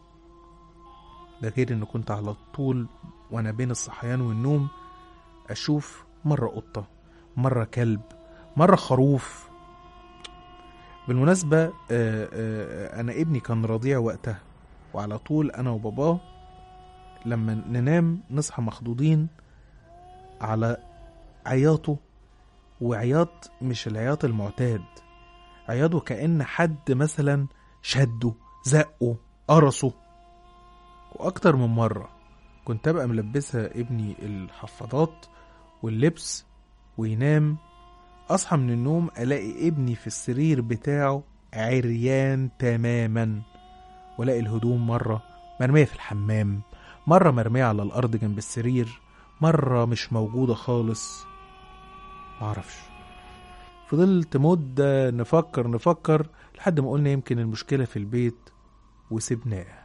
ده غير ان كنت على طول وانا بين الصحيان والنوم اشوف مرة قطة مرة كلب مرة خروف بالمناسبة آه، آه، انا ابني كان رضيع وقتها وعلى طول انا وباباه لما ننام نصحى مخضوضين على عياطه وعياط مش العياط المعتاد عياطه كأن حد مثلا شده زقه قرصه وأكتر من مرة كنت أبقى ملبسها ابني الحفاضات واللبس وينام أصحى من النوم ألاقي ابني في السرير بتاعه عريان تماما وألاقي الهدوم مرة مرمية في الحمام مرة مرمية على الأرض جنب السرير مرة مش موجودة خالص معرفش فضلت مدة نفكر نفكر لحد ما قلنا يمكن المشكلة في البيت وسبناه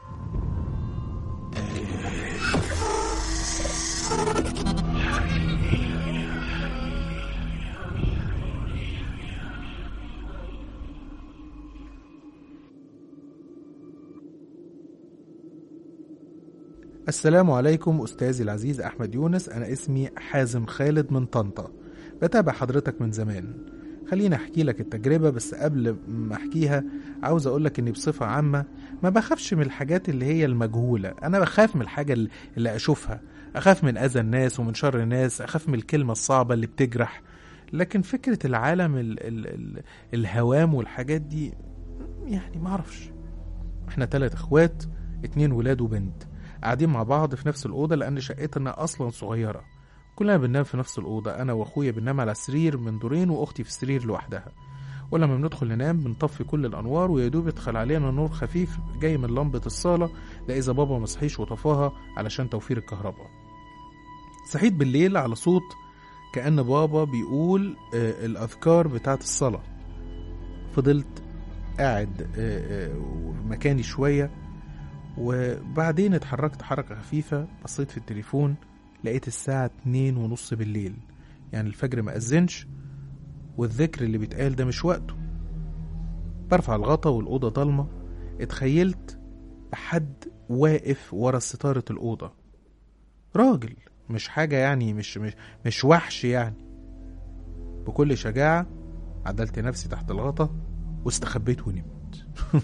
السلام عليكم أستاذي العزيز أحمد يونس أنا اسمي حازم خالد من طنطا بتابع حضرتك من زمان خليني أحكي لك التجربة بس قبل ما أحكيها عاوز أقول لك إني بصفة عامة ما بخافش من الحاجات اللي هي المجهولة أنا بخاف من الحاجة اللي- اللي أشوفها أخاف من أذى الناس ومن شر الناس أخاف من الكلمة الصعبة اللي بتجرح لكن فكرة العالم ال ال ال الهوام والحاجات دي يعني معرفش احنا تلات اخوات اتنين ولاد وبنت قاعدين مع بعض في نفس الأوضة لأن شقتنا أصلا صغيرة كلنا بننام في نفس الأوضة أنا وأخويا بننام على سرير من دورين وأختي في سرير لوحدها ولما بندخل ننام بنطفي كل الأنوار ويدوب يدخل علينا نور خفيف جاي من لمبة الصالة ده إذا بابا مصحيش وطفاها علشان توفير الكهرباء صحيت بالليل على صوت كأن بابا بيقول آه، الأذكار بتاعت الصلاة فضلت قاعد آه، آه، مكاني شوية وبعدين اتحركت حركة خفيفة بصيت في التليفون لقيت الساعة اتنين ونص بالليل يعني الفجر ما أذنش والذكر اللي بيتقال ده مش وقته برفع الغطا والأوضة ضلمة اتخيلت بحد واقف ورا ستارة الأوضة راجل مش حاجة يعني مش مش, مش وحش يعني بكل شجاعة عدلت نفسي تحت الغطا واستخبيت ونمت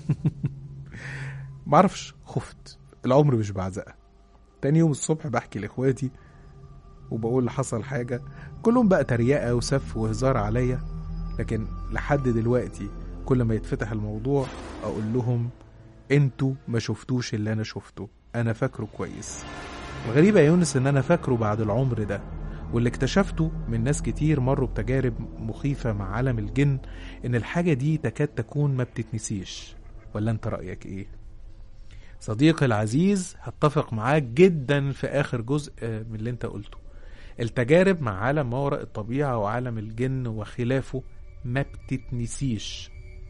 معرفش خفت العمر مش بعزقة تاني يوم الصبح بحكي لاخواتي وبقول اللي حصل حاجة كلهم بقى تريقة وسف وهزار عليا لكن لحد دلوقتي كل ما يتفتح الموضوع اقول لهم انتوا ما شفتوش اللي انا شفته انا فاكره كويس الغريبة يا يونس ان انا فاكره بعد العمر ده واللي اكتشفته من ناس كتير مروا بتجارب مخيفة مع عالم الجن ان الحاجة دي تكاد تكون ما بتتنسيش ولا انت رأيك ايه صديقي العزيز هتفق معاك جدا في اخر جزء آه، من اللي انت قلته التجارب مع عالم ما وراء الطبيعة وعالم الجن وخلافه ما بتتنسيش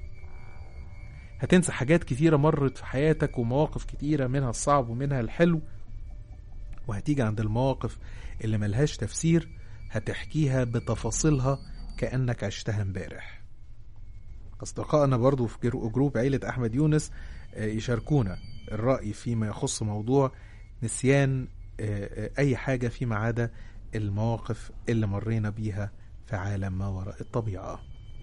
هتنسى حاجات كتيرة مرت في حياتك ومواقف كتيرة منها الصعب ومنها الحلو وهتيجي عند المواقف اللي ملهاش تفسير هتحكيها بتفاصيلها كأنك عشتها امبارح أصدقائنا برضو في جرو- جروب عيلة أحمد يونس آه، يشاركونا الرأي فيما يخص موضوع نسيان آه، آه، أي حاجة فيما عدا المواقف اللي مرينا بيها في عالم ما وراء الطبيعة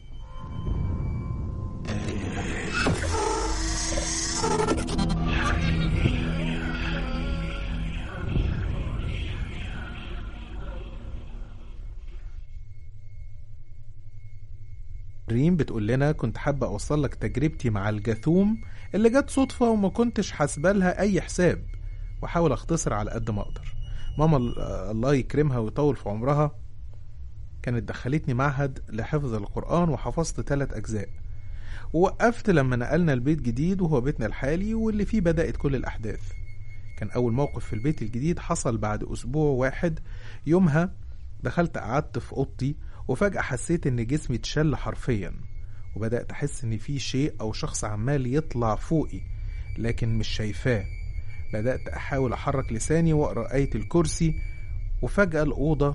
ريم بتقول لنا كنت حابة أوصل لك تجربتي مع الجاثوم اللي جت صدفة وما كنتش حاسبة لها أي حساب وحاول أختصر على قد ما أقدر ماما ال- الله يكرمها ويطول في عمرها كانت دخلتني معهد لحفظ القرآن وحفظت ثلاث أجزاء ووقفت لما نقلنا البيت جديد وهو بيتنا الحالي واللي فيه بدأت كل الأحداث كان أول موقف في البيت الجديد حصل بعد أسبوع واحد يومها دخلت قعدت في أوضتي وفجأة حسيت إن جسمي اتشل حرفيا وبدأت أحس إن في شيء أو شخص عمال يطلع فوقي لكن مش شايفاه بدأت أحاول أحرك لساني وأقرأ آية الكرسي وفجأة الأوضة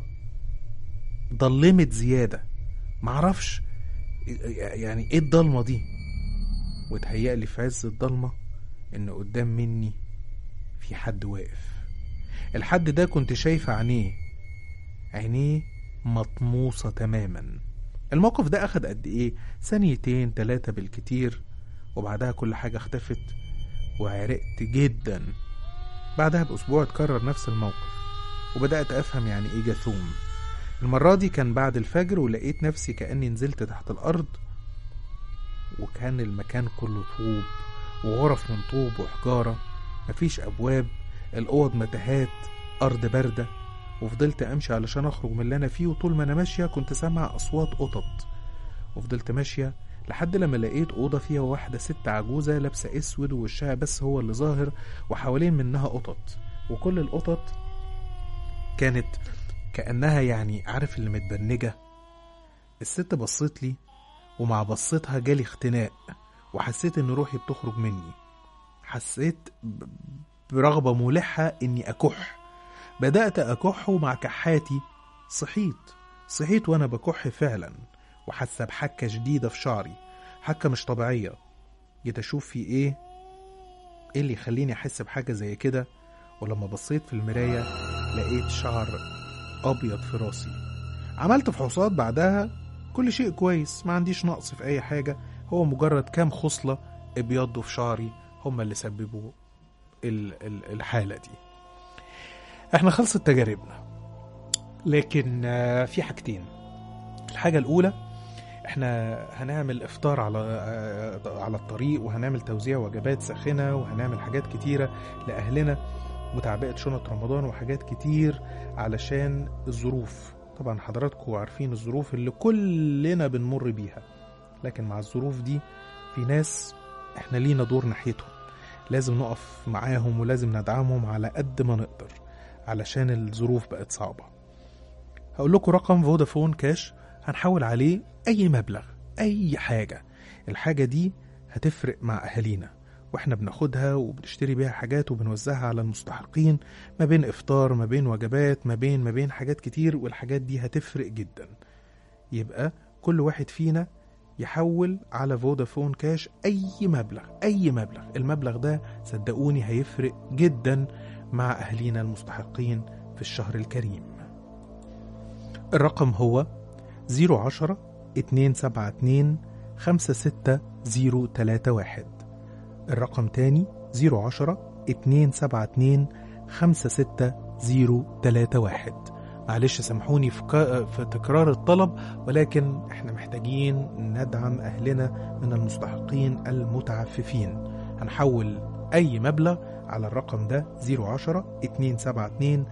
ضلمت زيادة معرفش يعني ايه الضلمة دي وتهيألي في عز الضلمة إن قدام مني في حد واقف الحد ده كنت شايف عينيه عينيه مطموسة تماما الموقف ده أخد قد إيه ثانيتين تلاتة بالكتير وبعدها كل حاجة اختفت وعرقت جدا بعدها بأسبوع اتكرر نفس الموقف وبدأت أفهم يعني إيه جاثوم المرة دي كان بعد الفجر ولقيت نفسي كأني نزلت تحت الأرض وكان المكان كله طوب وغرف من طوب وحجارة مفيش أبواب الأوض متاهات أرض باردة وفضلت أمشي علشان أخرج من اللي أنا فيه وطول ما أنا ماشية كنت سامع أصوات قطط وفضلت ماشية لحد لما لقيت أوضة فيها واحدة ست عجوزة لابسة أسود ووشها بس هو اللي ظاهر وحوالين منها قطط وكل القطط كانت كأنها يعني عارف اللي متبنجة الست بصت لي ومع بصتها جالي اختناق وحسيت ان روحي بتخرج مني حسيت ب- برغبة ملحة اني اكح بدأت اكح ومع كحاتي صحيت صحيت وانا بكح فعلا وحاسة بحكة شديدة في شعري حكة مش طبيعية جيت اشوف في ايه ايه اللي يخليني احس بحاجة زي كده ولما بصيت في المراية لقيت شعر ابيض في راسي عملت فحوصات بعدها كل شيء كويس ما عنديش نقص في اي حاجة هو مجرد كام خصلة ابيضوا في شعري هم اللي سببوا ال- ال- الحالة دي احنا خلصت تجاربنا لكن آه، في حاجتين الحاجة الأولى احنا هنعمل افطار على آه، على الطريق وهنعمل توزيع وجبات ساخنة وهنعمل حاجات كتيرة لأهلنا وتعبئة شنط رمضان وحاجات كتير علشان الظروف طبعا حضراتكم عارفين الظروف اللي كلنا بنمر بيها لكن مع الظروف دي في ناس احنا لينا دور ناحيتهم لازم نقف معاهم ولازم ندعمهم على قد ما نقدر علشان الظروف بقت صعبة هقول لكم رقم فودافون كاش هنحول عليه أي مبلغ أي حاجة الحاجة دي هتفرق مع أهالينا واحنا بناخدها وبنشتري بيها حاجات وبنوزعها على المستحقين ما بين افطار ما بين وجبات ما بين ما بين حاجات كتير والحاجات دي هتفرق جدا يبقى كل واحد فينا يحول على فودافون كاش اي مبلغ اي مبلغ المبلغ ده صدقوني هيفرق جدا مع اهالينا المستحقين في الشهر الكريم الرقم هو 010 272 56031 الرقم تاني 010 272 56031 معلش سامحوني في, ك... في تكرار الطلب ولكن احنا محتاجين ندعم اهلنا من المستحقين المتعففين هنحول اي مبلغ على الرقم ده 010 272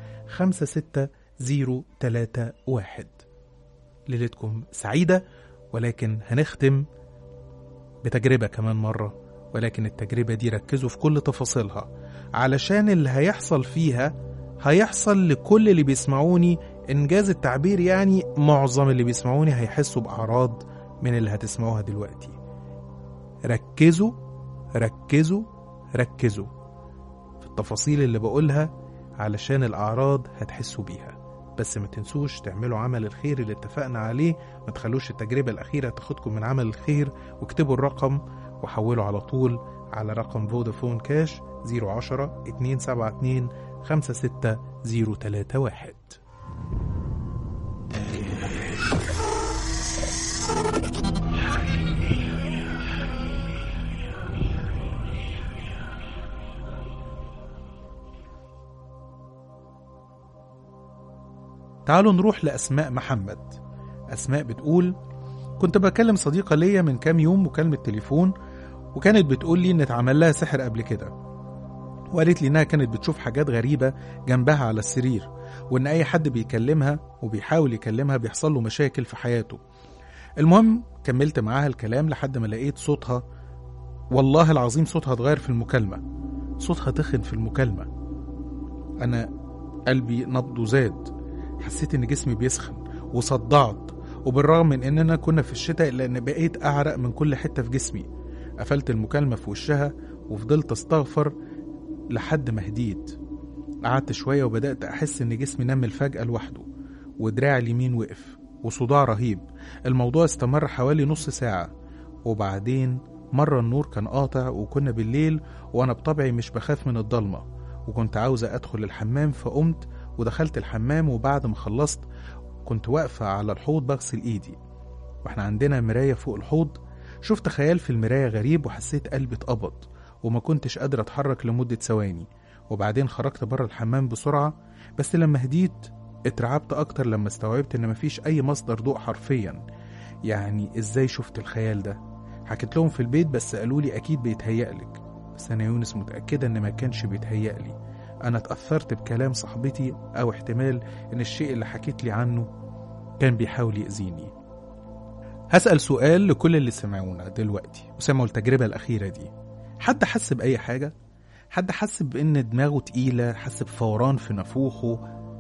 56031 ليلتكم سعيدة ولكن هنختم بتجربة كمان مرة ولكن التجربة دي ركزوا في كل تفاصيلها علشان اللي هيحصل فيها هيحصل لكل اللي بيسمعوني إنجاز التعبير يعني معظم اللي بيسمعوني هيحسوا بأعراض من اللي هتسمعوها دلوقتي ركزوا ركزوا ركزوا في التفاصيل اللي بقولها علشان الأعراض هتحسوا بيها بس ما تنسوش تعملوا عمل الخير اللي اتفقنا عليه ما تخلوش التجربة الأخيرة تاخدكم من عمل الخير واكتبوا الرقم وحولوا على طول على رقم فودافون كاش 010 272 56031 تعالوا نروح لأسماء محمد أسماء بتقول كنت بكلم صديقة ليا من كام يوم مكالمة تليفون وكانت بتقول لي إن اتعمل لها سحر قبل كده وقالت لي إنها كانت بتشوف حاجات غريبة جنبها على السرير وإن أي حد بيكلمها وبيحاول يكلمها بيحصل له مشاكل في حياته المهم كملت معاها الكلام لحد ما لقيت صوتها والله العظيم صوتها اتغير في المكالمة صوتها تخن في المكالمة أنا قلبي نبضه زاد حسيت إن جسمي بيسخن وصدعت وبالرغم من إننا كنا في الشتاء إلا إن بقيت أعرق من كل حتة في جسمي قفلت المكالمة في وشها وفضلت أستغفر لحد ما هديت قعدت شوية وبدأت أحس إن جسمي نمل فجأة لوحده ودراعي اليمين وقف وصداع رهيب الموضوع استمر حوالي نص ساعة وبعدين مرة النور كان قاطع وكنا بالليل وأنا بطبعي مش بخاف من الضلمة وكنت عاوزة أدخل الحمام فقمت ودخلت الحمام وبعد ما خلصت كنت واقفة على الحوض بغسل إيدي واحنا عندنا مراية فوق الحوض شفت خيال في المراية غريب وحسيت قلبي اتقبض وما كنتش قادر اتحرك لمدة ثواني وبعدين خرجت بره الحمام بسرعة بس لما هديت اترعبت أكتر لما استوعبت إن مفيش أي مصدر ضوء حرفيا يعني إزاي شفت الخيال ده حكيت لهم في البيت بس قالوا لي أكيد بيتهيألك بس أنا يونس متأكدة إن ما كانش بيتهيألي أنا اتأثرت بكلام صاحبتي أو احتمال إن الشيء اللي حكيت لي عنه كان بيحاول يأذيني هسأل سؤال لكل اللي سمعونا دلوقتي وسمعوا التجربة الأخيرة دي حد حس بأي حاجة؟ حد حس بإن دماغه تقيلة حس بفوران في نافوخه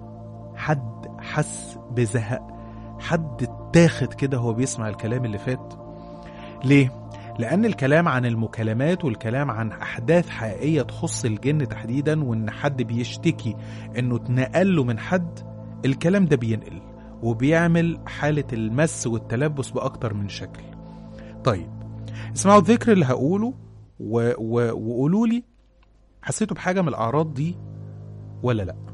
حد حس بزهق حد اتاخد كده هو بيسمع الكلام اللي فات ليه؟ لأن الكلام عن المكالمات والكلام عن أحداث حقيقية تخص الجن تحديدا وإن حد بيشتكي إنه اتنقل له من حد الكلام ده بينقل وبيعمل حالة المس والتلبس بأكتر من شكل طيب اسمعوا الذكر اللي هقوله و... و... وقولوا لي حسيتوا بحاجة من الأعراض دي ولا لأ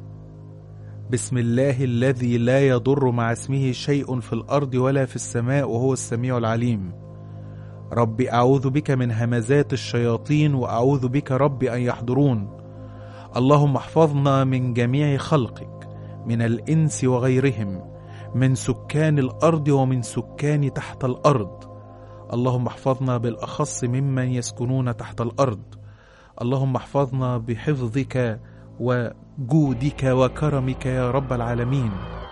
بسم الله الذي لا يضر مع اسمه شيء في الأرض ولا في السماء وهو السميع العليم ربي أعوذ بك من همزات الشياطين وأعوذ بك ربي أن يحضرون اللهم احفظنا من جميع خلقك من الإنس وغيرهم من سكان الأرض ومن سكان تحت الأرض اللهم احفظنا بالأخص ممن يسكنون تحت الأرض اللهم احفظنا بحفظك وجودك وكرمك يا رب العالمين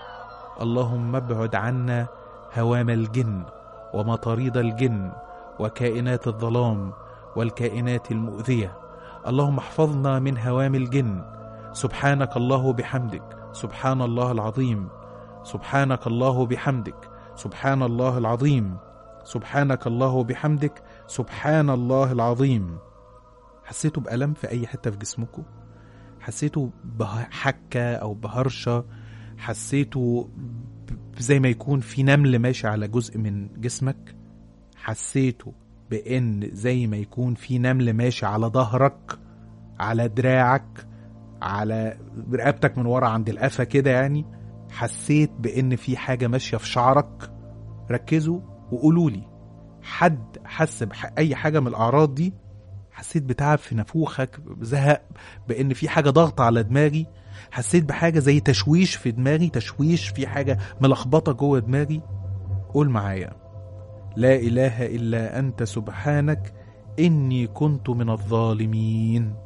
اللهم ابعد عنا هوام الجن ومطاريد الجن وكائنات الظلام والكائنات المؤذية اللهم احفظنا من هوام الجن سبحانك الله بحمدك سبحان الله العظيم سبحانك الله بحمدك سبحان الله العظيم سبحانك الله بحمدك سبحان الله العظيم حسيتوا بألم في أي حتة في جسمكم حسيتوا بحكة أو بهرشة حسيتوا ب- زي ما يكون في نمل ماشي على جزء من جسمك حسيتوا بإن زي ما يكون في نمل ماشي على ظهرك على دراعك على رقبتك من ورا عند القفا كده يعني حسيت بإن في حاجة ماشية في شعرك ركزوا وقولوا لي حد حس بأي حاجة من الأعراض دي حسيت بتعب في نافوخك بزهق بان في حاجه ضغط على دماغي حسيت بحاجه زي تشويش في دماغي تشويش في حاجه ملخبطه جوه دماغي قول معايا لا اله الا انت سبحانك اني كنت من الظالمين